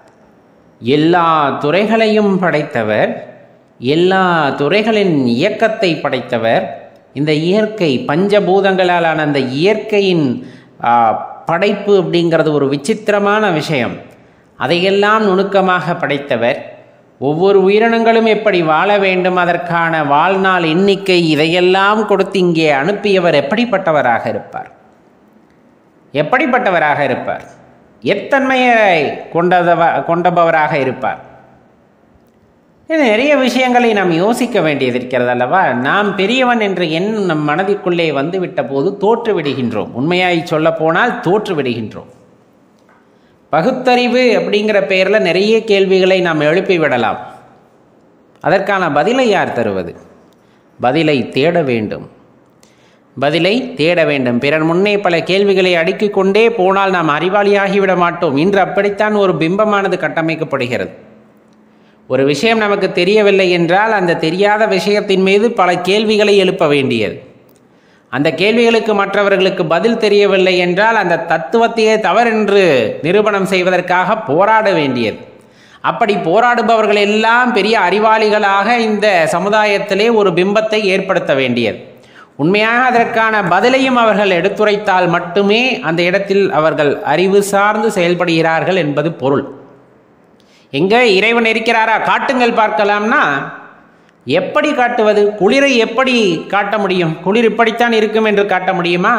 [SPEAKER 1] எல்லா துறைகளையும் படைத்தவர் எல்லா துறைகளின் இயக்கத்தை படைத்தவர் இந்த இயற்கை பஞ்சபூதங்களாலான அந்த இயற்கையின் ஆ, படைப்பு அப்படிங்கிறது ஒரு விசித்திரமான விஷயம் அதையெல்லாம் நுணுக்கமாக படைத்தவர் ஒவ்வொரு உயிரினங்களும் எப்படி வாழ வேண்டும் அதற்கான வாழ்நாள் எண்ணிக்கை இதையெல்லாம் கொடுத்து இங்கே அனுப்பியவர் எப்படிப்பட்டவராக இருப்பார் எப்படிப்பட்டவராக இருப்பார் எத்தன்மையை கொண்டதவ கொண்டபவராக இருப்பார் இது நிறைய விஷயங்களை நாம் யோசிக்க வேண்டியது இருக்கிறது அல்லவா நாம் பெரியவன் என்ற எண்ணம் நம் மனதிற்குள்ளே வந்துவிட்ட போது தோற்று விடுகின்றோம் உண்மையாய் சொல்ல போனால் தோற்று விடுகின்றோம் பகுத்தறிவு அப்படிங்கிற பெயரில் நிறைய கேள்விகளை நாம் எழுப்பி விடலாம் அதற்கான பதிலை யார் தருவது பதிலை தேட வேண்டும் பதிலை தேட வேண்டும் பிறர் முன்னே பல கேள்விகளை அடுக்கிக் கொண்டே போனால் நாம் அறிவாளியாகிவிட மாட்டோம் இன்று அப்படித்தான் ஒரு பிம்பமானது கட்டமைக்கப்படுகிறது ஒரு விஷயம் நமக்கு தெரியவில்லை என்றால் அந்த தெரியாத விஷயத்தின் மீது பல கேள்விகளை எழுப்ப வேண்டியது அந்த கேள்விகளுக்கு மற்றவர்களுக்கு பதில் தெரியவில்லை என்றால் அந்த தத்துவத்தையே தவறென்று நிரூபணம் செய்வதற்காக போராட வேண்டியது அப்படி போராடுபவர்கள் எல்லாம் பெரிய அறிவாளிகளாக இந்த சமுதாயத்திலே ஒரு பிம்பத்தை ஏற்படுத்த வேண்டியது உண்மையாக அதற்கான பதிலையும் அவர்கள் எடுத்துரைத்தால் மட்டுமே அந்த இடத்தில் அவர்கள் அறிவு சார்ந்து செயல்படுகிறார்கள் என்பது பொருள் எங்கே இறைவன் இருக்கிறாரா காட்டுங்கள் பார்க்கலாம்னா எப்படி காட்டுவது குளிரை எப்படி காட்ட முடியும் குளிர் இப்படித்தான் இருக்கும் என்று காட்ட முடியுமா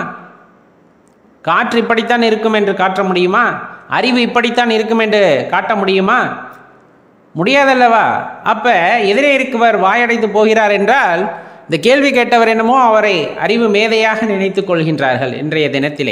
[SPEAKER 1] காற்று இப்படித்தான் இருக்கும் என்று காட்ட முடியுமா அறிவு இப்படித்தான் இருக்கும் என்று காட்ட முடியுமா முடியாதல்லவா அப்ப எதிரே இருக்கவர் வாயடைத்து போகிறார் என்றால் இந்த கேள்வி கேட்டவர் என்னமோ அவரை அறிவு மேதையாக நினைத்துக் கொள்கின்றார்கள் இன்றைய தினத்திலே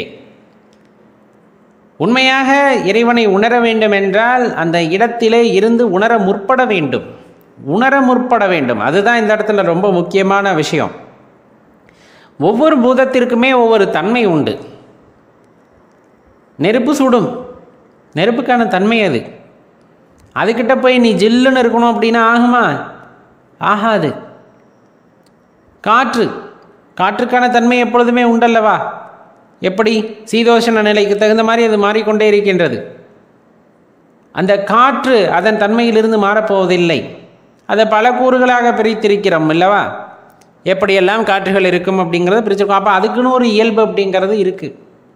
[SPEAKER 1] உண்மையாக இறைவனை உணர வேண்டும் என்றால் அந்த இடத்திலே இருந்து உணர முற்பட வேண்டும் உணர முற்பட வேண்டும் அதுதான் இந்த இடத்துல ரொம்ப முக்கியமான விஷயம் ஒவ்வொரு பூதத்திற்குமே ஒவ்வொரு தன்மை உண்டு நெருப்பு சுடும் நெருப்புக்கான தன்மை அது அதுக்கிட்ட போய் நீ ஜில்லுன்னு இருக்கணும் அப்படின்னா ஆகுமா ஆகாது காற்று காற்றுக்கான தன்மை எப்பொழுதுமே உண்டல்லவா எப்படி சீதோஷண நிலைக்கு தகுந்த மாதிரி அது மாறிக்கொண்டே இருக்கின்றது அந்த காற்று அதன் தன்மையிலிருந்து மாறப்போவதில்லை அதை பல கூறுகளாக பிரித்திருக்கிறோம் அல்லவா எப்படியெல்லாம் காற்றுகள் இருக்கும் அப்படிங்கிறத பிரிச்சிருக்கோம் அப்போ அதுக்குன்னு ஒரு இயல்பு அப்படிங்கிறது இருக்குது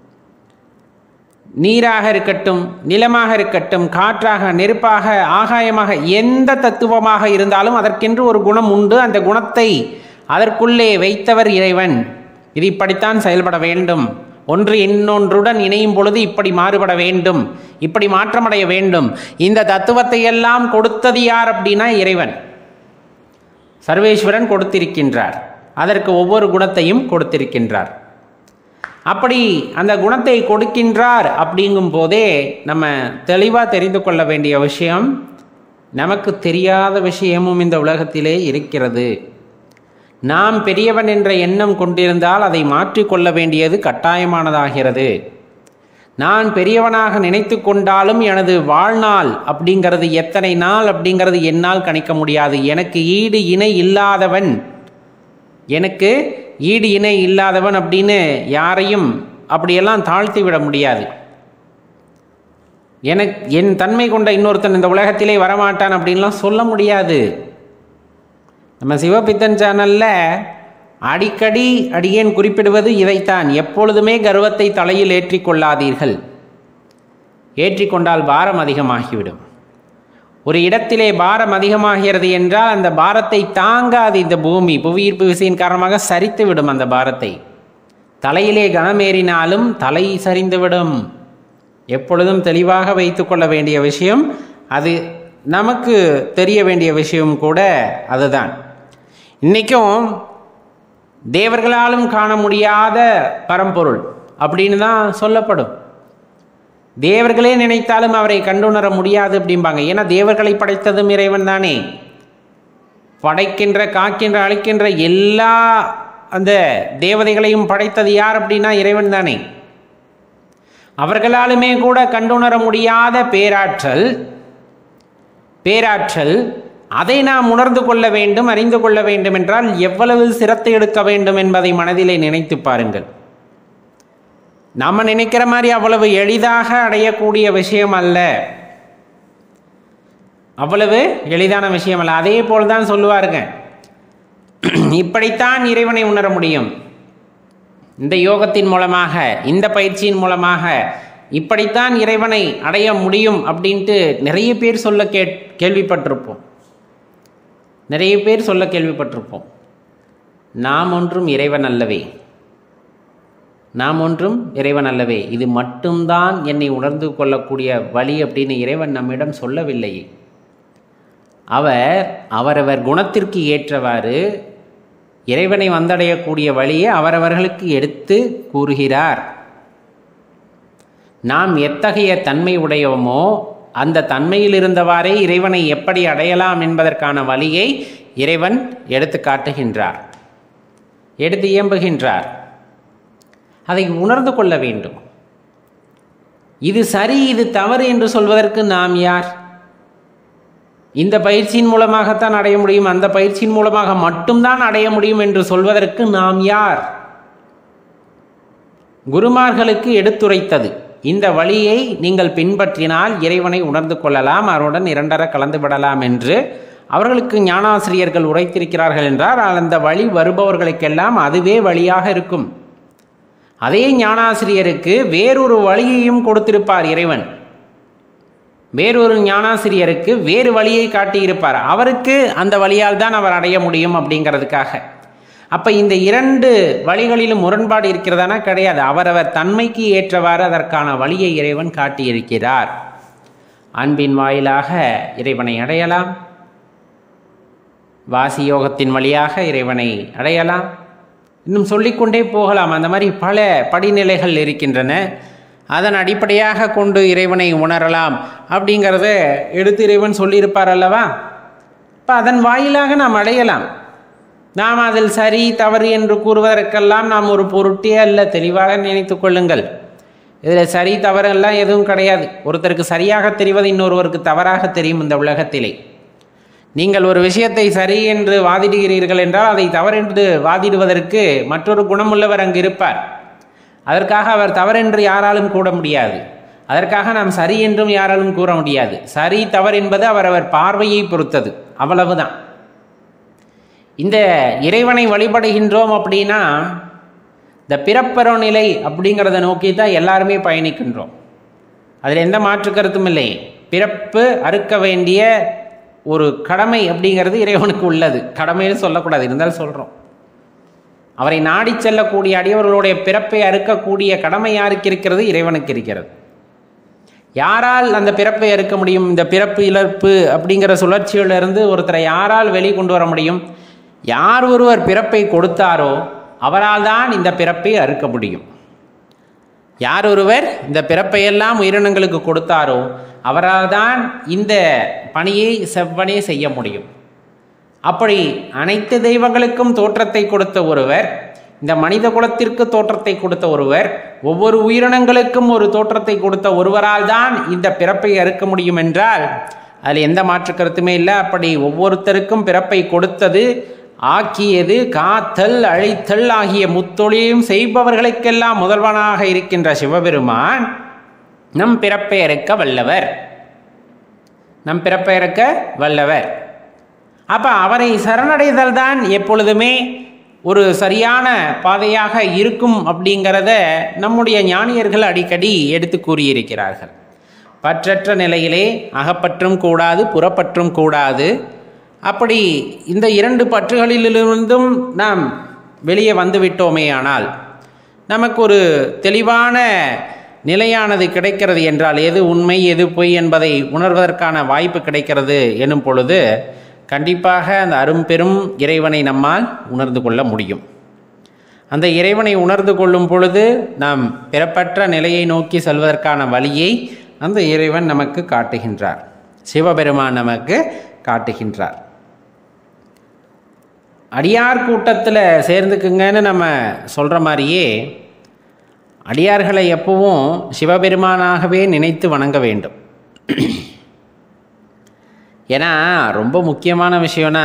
[SPEAKER 1] நீராக இருக்கட்டும் நிலமாக இருக்கட்டும் காற்றாக நெருப்பாக ஆகாயமாக எந்த தத்துவமாக இருந்தாலும் அதற்கென்று ஒரு குணம் உண்டு அந்த குணத்தை அதற்குள்ளே வைத்தவர் இறைவன் இது இப்படித்தான் செயல்பட வேண்டும் ஒன்று இன்னொன்றுடன் இணையும் பொழுது இப்படி மாறுபட வேண்டும் இப்படி மாற்றமடைய வேண்டும் இந்த தத்துவத்தை எல்லாம் கொடுத்தது யார் அப்படின்னா இறைவன் சர்வேஸ்வரன் கொடுத்திருக்கின்றார் அதற்கு ஒவ்வொரு குணத்தையும் கொடுத்திருக்கின்றார் அப்படி அந்த குணத்தை கொடுக்கின்றார் அப்படிங்கும் போதே நம்ம தெளிவாக தெரிந்து கொள்ள வேண்டிய விஷயம் நமக்கு தெரியாத விஷயமும் இந்த உலகத்திலே இருக்கிறது நாம் பெரியவன் என்ற எண்ணம் கொண்டிருந்தால் அதை மாற்றிக்கொள்ள வேண்டியது கட்டாயமானதாகிறது நான் பெரியவனாக நினைத்து கொண்டாலும் எனது வாழ்நாள் அப்படிங்கிறது எத்தனை நாள் அப்படிங்கிறது என்னால் கணிக்க முடியாது எனக்கு ஈடு இணை இல்லாதவன் எனக்கு ஈடு இணை இல்லாதவன் அப்படின்னு யாரையும் அப்படியெல்லாம் தாழ்த்தி விட முடியாது எனக்கு என் தன்மை கொண்ட இன்னொருத்தன் இந்த உலகத்திலே வரமாட்டான் அப்படின்லாம் சொல்ல முடியாது நம்ம சிவபித்தன் சேனலில் அடிக்கடி அடியேன் குறிப்பிடுவது இதைத்தான் எப்பொழுதுமே கர்வத்தை தலையில் ஏற்றிக்கொள்ளாதீர்கள் ஏற்றிக்கொண்டால் பாரம் அதிகமாகிவிடும் ஒரு இடத்திலே பாரம் அதிகமாகிறது என்றால் அந்த பாரத்தை தாங்காது இந்த பூமி புவியீர்ப்பு விசையின் காரணமாக சரித்து விடும் அந்த பாரத்தை தலையிலே கனமேறினாலும் தலை சரிந்துவிடும் எப்பொழுதும் தெளிவாக வைத்துக்கொள்ள வேண்டிய விஷயம் அது நமக்கு தெரிய வேண்டிய விஷயம் கூட அதுதான் இன்றைக்கும் தேவர்களாலும் காண முடியாத பரம்பொருள் அப்படின்னு தான் சொல்லப்படும் தேவர்களே நினைத்தாலும் அவரை கண்டுணர முடியாது அப்படிம்பாங்க ஏன்னா தேவர்களை படைத்ததும் இறைவன் தானே படைக்கின்ற காக்கின்ற அழிக்கின்ற எல்லா அந்த தேவதைகளையும் படைத்தது யார் அப்படின்னா இறைவன் தானே அவர்களாலுமே கூட கண்டுணர முடியாத பேராற்றல் பேராற்றல் அதை நாம் உணர்ந்து கொள்ள வேண்டும் அறிந்து கொள்ள வேண்டும் என்றால் எவ்வளவு சிரத்தை எடுக்க வேண்டும் என்பதை மனதிலே நினைத்து பாருங்கள் நாம நினைக்கிற மாதிரி அவ்வளவு எளிதாக அடையக்கூடிய விஷயம் அல்ல அவ்வளவு எளிதான விஷயம் அல்ல அதே போல் தான் சொல்லுவாருங்க இப்படித்தான் இறைவனை உணர முடியும் இந்த யோகத்தின் மூலமாக இந்த பயிற்சியின் மூலமாக இப்படித்தான் இறைவனை அடைய முடியும் அப்படின்ட்டு நிறைய பேர் சொல்ல கே கேள்விப்பட்டிருப்போம் நிறைய பேர் சொல்ல கேள்விப்பட்டிருப்போம் நாம் ஒன்றும் இறைவன் அல்லவே நாம் ஒன்றும் இறைவன் அல்லவே இது மட்டும்தான் என்னை உணர்ந்து கொள்ளக்கூடிய வழி அப்படின்னு இறைவன் நம்மிடம் சொல்லவில்லையே அவர் அவரவர் குணத்திற்கு ஏற்றவாறு இறைவனை வந்தடையக்கூடிய வழியை அவரவர்களுக்கு எடுத்து கூறுகிறார் நாம் எத்தகைய தன்மை உடையோமோ அந்த தன்மையில் இருந்தவாறே இறைவனை எப்படி அடையலாம் என்பதற்கான வழியை இறைவன் எடுத்து காட்டுகின்றார் எடுத்து இயம்புகின்றார் அதை உணர்ந்து கொள்ள வேண்டும் இது சரி இது தவறு என்று சொல்வதற்கு நாம் யார் இந்த பயிற்சியின் மூலமாகத்தான் அடைய முடியும் அந்த பயிற்சியின் மூலமாக மட்டும்தான் அடைய முடியும் என்று சொல்வதற்கு நாம் யார் குருமார்களுக்கு எடுத்துரைத்தது இந்த வழியை நீங்கள் பின்பற்றினால் இறைவனை உணர்ந்து கொள்ளலாம் அவருடன் இரண்டர கலந்து விடலாம் என்று அவர்களுக்கு ஞானாசிரியர்கள் உரைத்திருக்கிறார்கள் என்றால் அந்த வழி வருபவர்களுக்கெல்லாம் அதுவே வழியாக இருக்கும் அதே ஞானாசிரியருக்கு வேறொரு வழியையும் கொடுத்திருப்பார் இறைவன் வேறொரு ஞானாசிரியருக்கு வேறு வழியை காட்டியிருப்பார் அவருக்கு அந்த வழியால் தான் அவர் அடைய முடியும் அப்படிங்கிறதுக்காக அப்போ இந்த இரண்டு வழிகளிலும் முரண்பாடு இருக்கிறதானா கிடையாது அவரவர் தன்மைக்கு ஏற்றவாறு அதற்கான வழியை இறைவன் காட்டியிருக்கிறார் அன்பின் வாயிலாக இறைவனை அடையலாம் வாசி யோகத்தின் வழியாக இறைவனை அடையலாம் இன்னும் சொல்லிக்கொண்டே போகலாம் அந்த மாதிரி பல படிநிலைகள் இருக்கின்றன அதன் அடிப்படையாக கொண்டு இறைவனை உணரலாம் அப்படிங்கிறத எடுத்து இறைவன் சொல்லியிருப்பார் அல்லவா இப்போ அதன் வாயிலாக நாம் அடையலாம் நாம் அதில் சரி தவறு என்று கூறுவதற்கெல்லாம் நாம் ஒரு பொருட்டே அல்ல தெளிவாக நினைத்து கொள்ளுங்கள் இதில் சரி தவறெல்லாம் எதுவும் கிடையாது ஒருத்தருக்கு சரியாக தெரிவது இன்னொருவருக்கு தவறாக தெரியும் இந்த உலகத்திலே நீங்கள் ஒரு விஷயத்தை சரி என்று வாதிடுகிறீர்கள் என்றால் அதை தவறென்று வாதிடுவதற்கு மற்றொரு குணமுள்ளவர் அங்கு இருப்பார் அதற்காக அவர் தவறென்று யாராலும் கூற முடியாது அதற்காக நாம் சரி என்றும் யாராலும் கூற முடியாது சரி தவறு என்பது அவரவர் பார்வையை பொறுத்தது அவ்வளவுதான் இந்த இறைவனை வழிபடுகின்றோம் அப்படின்னா இந்த பிறப்பெறோ நிலை அப்படிங்கிறத நோக்கி தான் எல்லாருமே பயணிக்கின்றோம் அதில் எந்த மாற்று கருத்தும் இல்லை பிறப்பு அறுக்க வேண்டிய ஒரு கடமை அப்படிங்கிறது இறைவனுக்கு உள்ளது கடமைன்னு சொல்லக்கூடாது இருந்தாலும் சொல்கிறோம் அவரை நாடி செல்லக்கூடிய அடியவர்களுடைய பிறப்பை அறுக்கக்கூடிய கடமை யாருக்கு இருக்கிறது இறைவனுக்கு இருக்கிறது யாரால் அந்த பிறப்பை அறுக்க முடியும் இந்த பிறப்பு இழப்பு அப்படிங்கிற சுழற்சியிலிருந்து ஒருத்தரை யாரால் வெளிக்கொண்டு வர முடியும் யார் ஒருவர் பிறப்பை கொடுத்தாரோ அவரால் தான் இந்த பிறப்பை அறுக்க முடியும் யார் ஒருவர் இந்த பிறப்பையெல்லாம் உயிரினங்களுக்கு கொடுத்தாரோ அவரால் தான் இந்த பணியை செவ்வனே செய்ய முடியும் அப்படி அனைத்து தெய்வங்களுக்கும் தோற்றத்தை கொடுத்த ஒருவர் இந்த மனித குலத்திற்கு தோற்றத்தை கொடுத்த ஒருவர் ஒவ்வொரு உயிரினங்களுக்கும் ஒரு தோற்றத்தை கொடுத்த ஒருவரால் தான் இந்த பிறப்பை அறுக்க முடியும் என்றால் அதில் எந்த மாற்று கருத்துமே இல்லை அப்படி ஒவ்வொருத்தருக்கும் பிறப்பை கொடுத்தது ஆக்கியது காத்தல் அழித்தல் ஆகிய முத்தொழிலையும் செய்பவர்களுக்கெல்லாம் முதல்வனாக இருக்கின்ற சிவபெருமான் நம் பிறப்பை அறுக்க வல்லவர் நம் பிறப்பை அறுக்க வல்லவர் அப்போ அவரை சரணடைதல் தான் எப்பொழுதுமே ஒரு சரியான பாதையாக இருக்கும் அப்படிங்கிறத நம்முடைய ஞானியர்கள் அடிக்கடி எடுத்து கூறியிருக்கிறார்கள் பற்றற்ற நிலையிலே அகப்பற்றும் கூடாது புறப்பற்றும் கூடாது அப்படி இந்த இரண்டு பற்றுகளிலிருந்தும் நாம் வெளியே வந்துவிட்டோமே ஆனால் நமக்கு ஒரு தெளிவான நிலையானது கிடைக்கிறது என்றால் எது உண்மை எது பொய் என்பதை உணர்வதற்கான வாய்ப்பு கிடைக்கிறது எனும் பொழுது கண்டிப்பாக அந்த அரும்பெரும் இறைவனை நம்மால் உணர்ந்து கொள்ள முடியும் அந்த இறைவனை உணர்ந்து கொள்ளும் பொழுது நாம் பிறப்பற்ற நிலையை நோக்கி செல்வதற்கான வழியை அந்த இறைவன் நமக்கு காட்டுகின்றார் சிவபெருமான் நமக்கு காட்டுகின்றார் அடியார் கூட்டத்தில் சேர்ந்துக்குங்கன்னு நம்ம சொல்கிற மாதிரியே அடியார்களை எப்பவும் சிவபெருமானாகவே நினைத்து வணங்க வேண்டும் ஏன்னா ரொம்ப முக்கியமான விஷயம்னா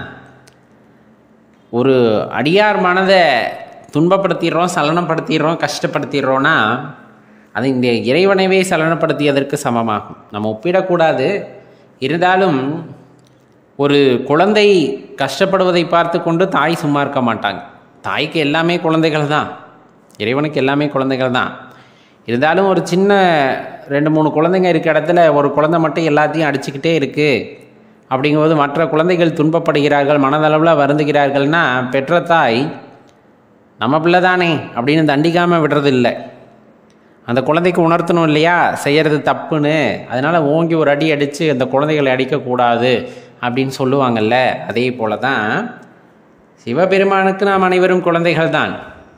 [SPEAKER 1] ஒரு அடியார் மனதை துன்பப்படுத்திடுறோம் சலனப்படுத்திடுறோம் கஷ்டப்படுத்திடுறோன்னா அது இந்த இறைவனைவே சலனப்படுத்தியதற்கு சமமாகும் நம்ம ஒப்பிடக்கூடாது இருந்தாலும் ஒரு குழந்தை கஷ்டப்படுவதை பார்த்து கொண்டு தாய் சும்மா இருக்க மாட்டாங்க தாய்க்கு எல்லாமே குழந்தைகள் தான் இறைவனுக்கு எல்லாமே குழந்தைகள் தான் இருந்தாலும் ஒரு சின்ன ரெண்டு மூணு குழந்தைங்க இருக்க இடத்துல ஒரு குழந்தை மட்டும் எல்லாத்தையும் அடிச்சுக்கிட்டே இருக்குது அப்படிங்கும்போது மற்ற குழந்தைகள் துன்பப்படுகிறார்கள் மனதளவில் வருந்துகிறார்கள்னா பெற்ற தாய் நம்ம பிள்ளை தானே அப்படின்னு தண்டிக்காமல் விடுறதில்லை அந்த குழந்தைக்கு உணர்த்தணும் இல்லையா செய்கிறது தப்புன்னு அதனால் ஓங்கி ஒரு அடி அடித்து அந்த குழந்தைகளை அடிக்கக்கூடாது அப்படின்னு சொல்லுவாங்கல்ல அதே போல தான் சிவபெருமானுக்கு நாம் அனைவரும் குழந்தைகள் தான்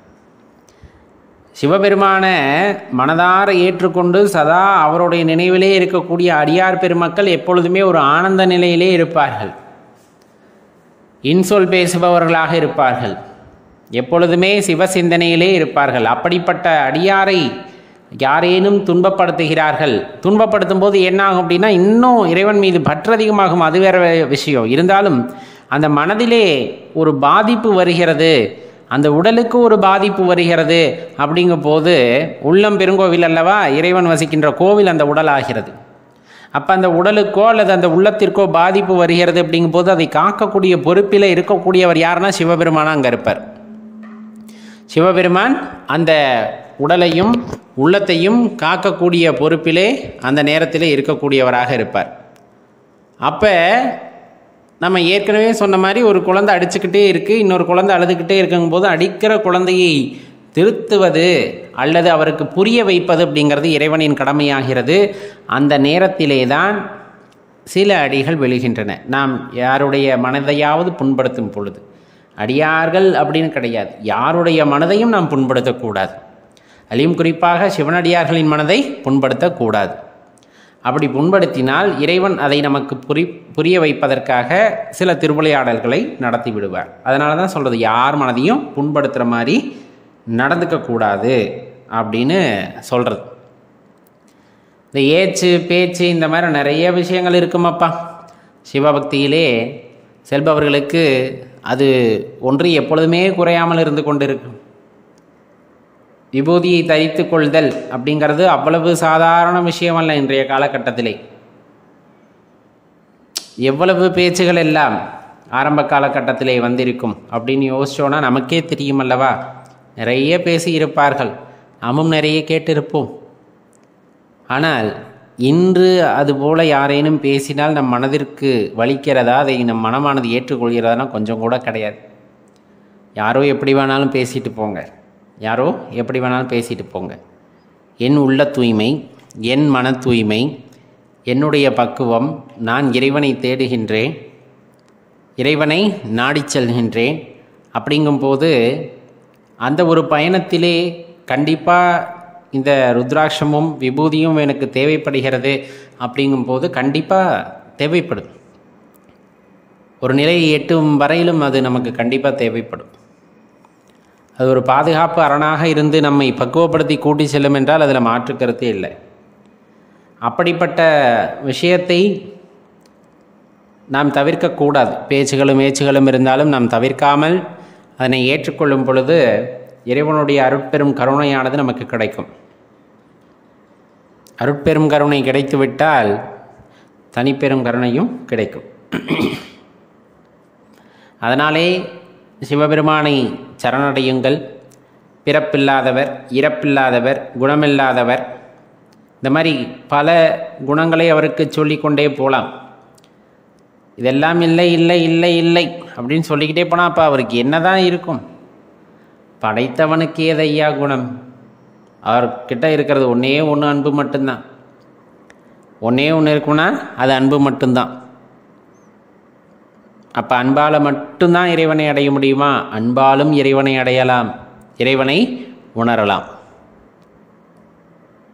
[SPEAKER 1] சிவபெருமானை மனதார ஏற்றுக்கொண்டு சதா அவருடைய நினைவிலே இருக்கக்கூடிய அடியார் பெருமக்கள் எப்பொழுதுமே ஒரு ஆனந்த நிலையிலே இருப்பார்கள் இன்சொல் பேசுபவர்களாக இருப்பார்கள் எப்பொழுதுமே சிவ சிந்தனையிலே இருப்பார்கள் அப்படிப்பட்ட அடியாரை யாரேனும் துன்பப்படுத்துகிறார்கள் துன்பப்படுத்தும் போது என்ன ஆகும் அப்படின்னா இன்னும் இறைவன் மீது பற்றதிகமாகும் அது வேற விஷயம் இருந்தாலும் அந்த மனதிலே ஒரு பாதிப்பு வருகிறது அந்த உடலுக்கு ஒரு பாதிப்பு வருகிறது அப்படிங்கும் போது உள்ளம் பெருங்கோவில் அல்லவா இறைவன் வசிக்கின்ற கோவில் அந்த உடல் ஆகிறது அப்போ அந்த உடலுக்கோ அல்லது அந்த உள்ளத்திற்கோ பாதிப்பு வருகிறது அப்படிங்கும்போது அதை காக்கக்கூடிய பொறுப்பில் இருக்கக்கூடியவர் யாருன்னா சிவபெருமானா அங்கே இருப்பார் சிவபெருமான் அந்த உடலையும் உள்ளத்தையும் காக்கக்கூடிய பொறுப்பிலே அந்த நேரத்திலே இருக்கக்கூடியவராக இருப்பார் அப்போ நம்ம ஏற்கனவே சொன்ன மாதிரி ஒரு குழந்தை அடிச்சுக்கிட்டே இருக்குது இன்னொரு குழந்தை அழுதுகிட்டே இருக்கும்போது அடிக்கிற குழந்தையை திருத்துவது அல்லது அவருக்கு புரிய வைப்பது அப்படிங்கிறது இறைவனின் கடமையாகிறது அந்த நேரத்திலே தான் சில அடிகள் விழுகின்றன நாம் யாருடைய மனதையாவது புண்படுத்தும் பொழுது அடியார்கள் அப்படின்னு கிடையாது யாருடைய மனதையும் நாம் புண்படுத்தக்கூடாது அதிலும் குறிப்பாக சிவனடியார்களின் மனதை புண்படுத்தக்கூடாது அப்படி புண்படுத்தினால் இறைவன் அதை நமக்கு புரி புரிய வைப்பதற்காக சில திருவிளையாடல்களை நடத்தி விடுவார் அதனால தான் சொல்கிறது யார் மனதையும் புண்படுத்துகிற மாதிரி நடந்துக்கக்கூடாது அப்படின்னு சொல்கிறது இந்த ஏச்சு பேச்சு இந்த மாதிரி நிறைய விஷயங்கள் இருக்குமாப்பா சிவபக்தியிலே செல்பவர்களுக்கு அது ஒன்று எப்பொழுதுமே குறையாமல் இருந்து கொண்டிருக்கும் விபூதியை தரித்து கொள்தல் அப்படிங்கிறது அவ்வளவு சாதாரண விஷயம் அல்ல இன்றைய காலகட்டத்திலே எவ்வளவு பேச்சுகள் எல்லாம் ஆரம்ப காலகட்டத்திலே வந்திருக்கும் அப்படின்னு யோசிச்சோன்னா நமக்கே தெரியும் அல்லவா நிறைய பேசி இருப்பார்கள் நாமும் நிறைய கேட்டிருப்போம் ஆனால் இன்று அதுபோல யாரேனும் பேசினால் நம் மனதிற்கு வலிக்கிறதா அதை நம் மனமானது ஏற்றுக்கொள்கிறதானா கொஞ்சம் கூட கிடையாது யாரோ எப்படி வேணாலும் பேசிட்டு போங்க யாரோ எப்படி வேணாலும் பேசிட்டு போங்க என் உள்ள தூய்மை என் மன தூய்மை என்னுடைய பக்குவம் நான் இறைவனை தேடுகின்றேன் இறைவனை நாடிச் செல்கின்றேன் அப்படிங்கும்போது அந்த ஒரு பயணத்திலே கண்டிப்பாக இந்த ருத்ராட்சமும் விபூதியும் எனக்கு தேவைப்படுகிறது அப்படிங்கும்போது கண்டிப்பாக தேவைப்படும் ஒரு நிலையை எட்டும் வரையிலும் அது நமக்கு கண்டிப்பாக தேவைப்படும் அது ஒரு பாதுகாப்பு அரணாக இருந்து நம்மை பக்குவப்படுத்தி கூட்டி செல்லும் என்றால் அதில் மாற்று கருத்தே இல்லை அப்படிப்பட்ட விஷயத்தை நாம் தவிர்க்கக்கூடாது பேச்சுகளும் ஏச்சுகளும் இருந்தாலும் நாம் தவிர்க்காமல் அதனை ஏற்றுக்கொள்ளும் பொழுது இறைவனுடைய அருட்பெரும் கருணையானது நமக்கு கிடைக்கும் அருட்பெரும் கருணை கிடைத்துவிட்டால் தனிப்பெரும் கருணையும் கிடைக்கும் அதனாலே சிவபெருமானை சரணடையுங்கள் பிறப்பில்லாதவர் இறப்பில்லாதவர் குணமில்லாதவர் இந்த மாதிரி பல குணங்களை அவருக்கு சொல்லிக்கொண்டே போகலாம் இதெல்லாம் இல்லை இல்லை இல்லை இல்லை அப்படின்னு சொல்லிக்கிட்டே போனால் அப்போ அவருக்கு என்ன தான் இருக்கும் படைத்தவனுக்கு ஏதையா குணம் அவர்கிட்ட இருக்கிறது ஒன்றே ஒன்று அன்பு மட்டும்தான் ஒன்றே ஒன்று இருக்குன்னா அது அன்பு மட்டும்தான் அப்போ அன்பால் மட்டும்தான் இறைவனை அடைய முடியுமா அன்பாலும் இறைவனை அடையலாம் இறைவனை உணரலாம்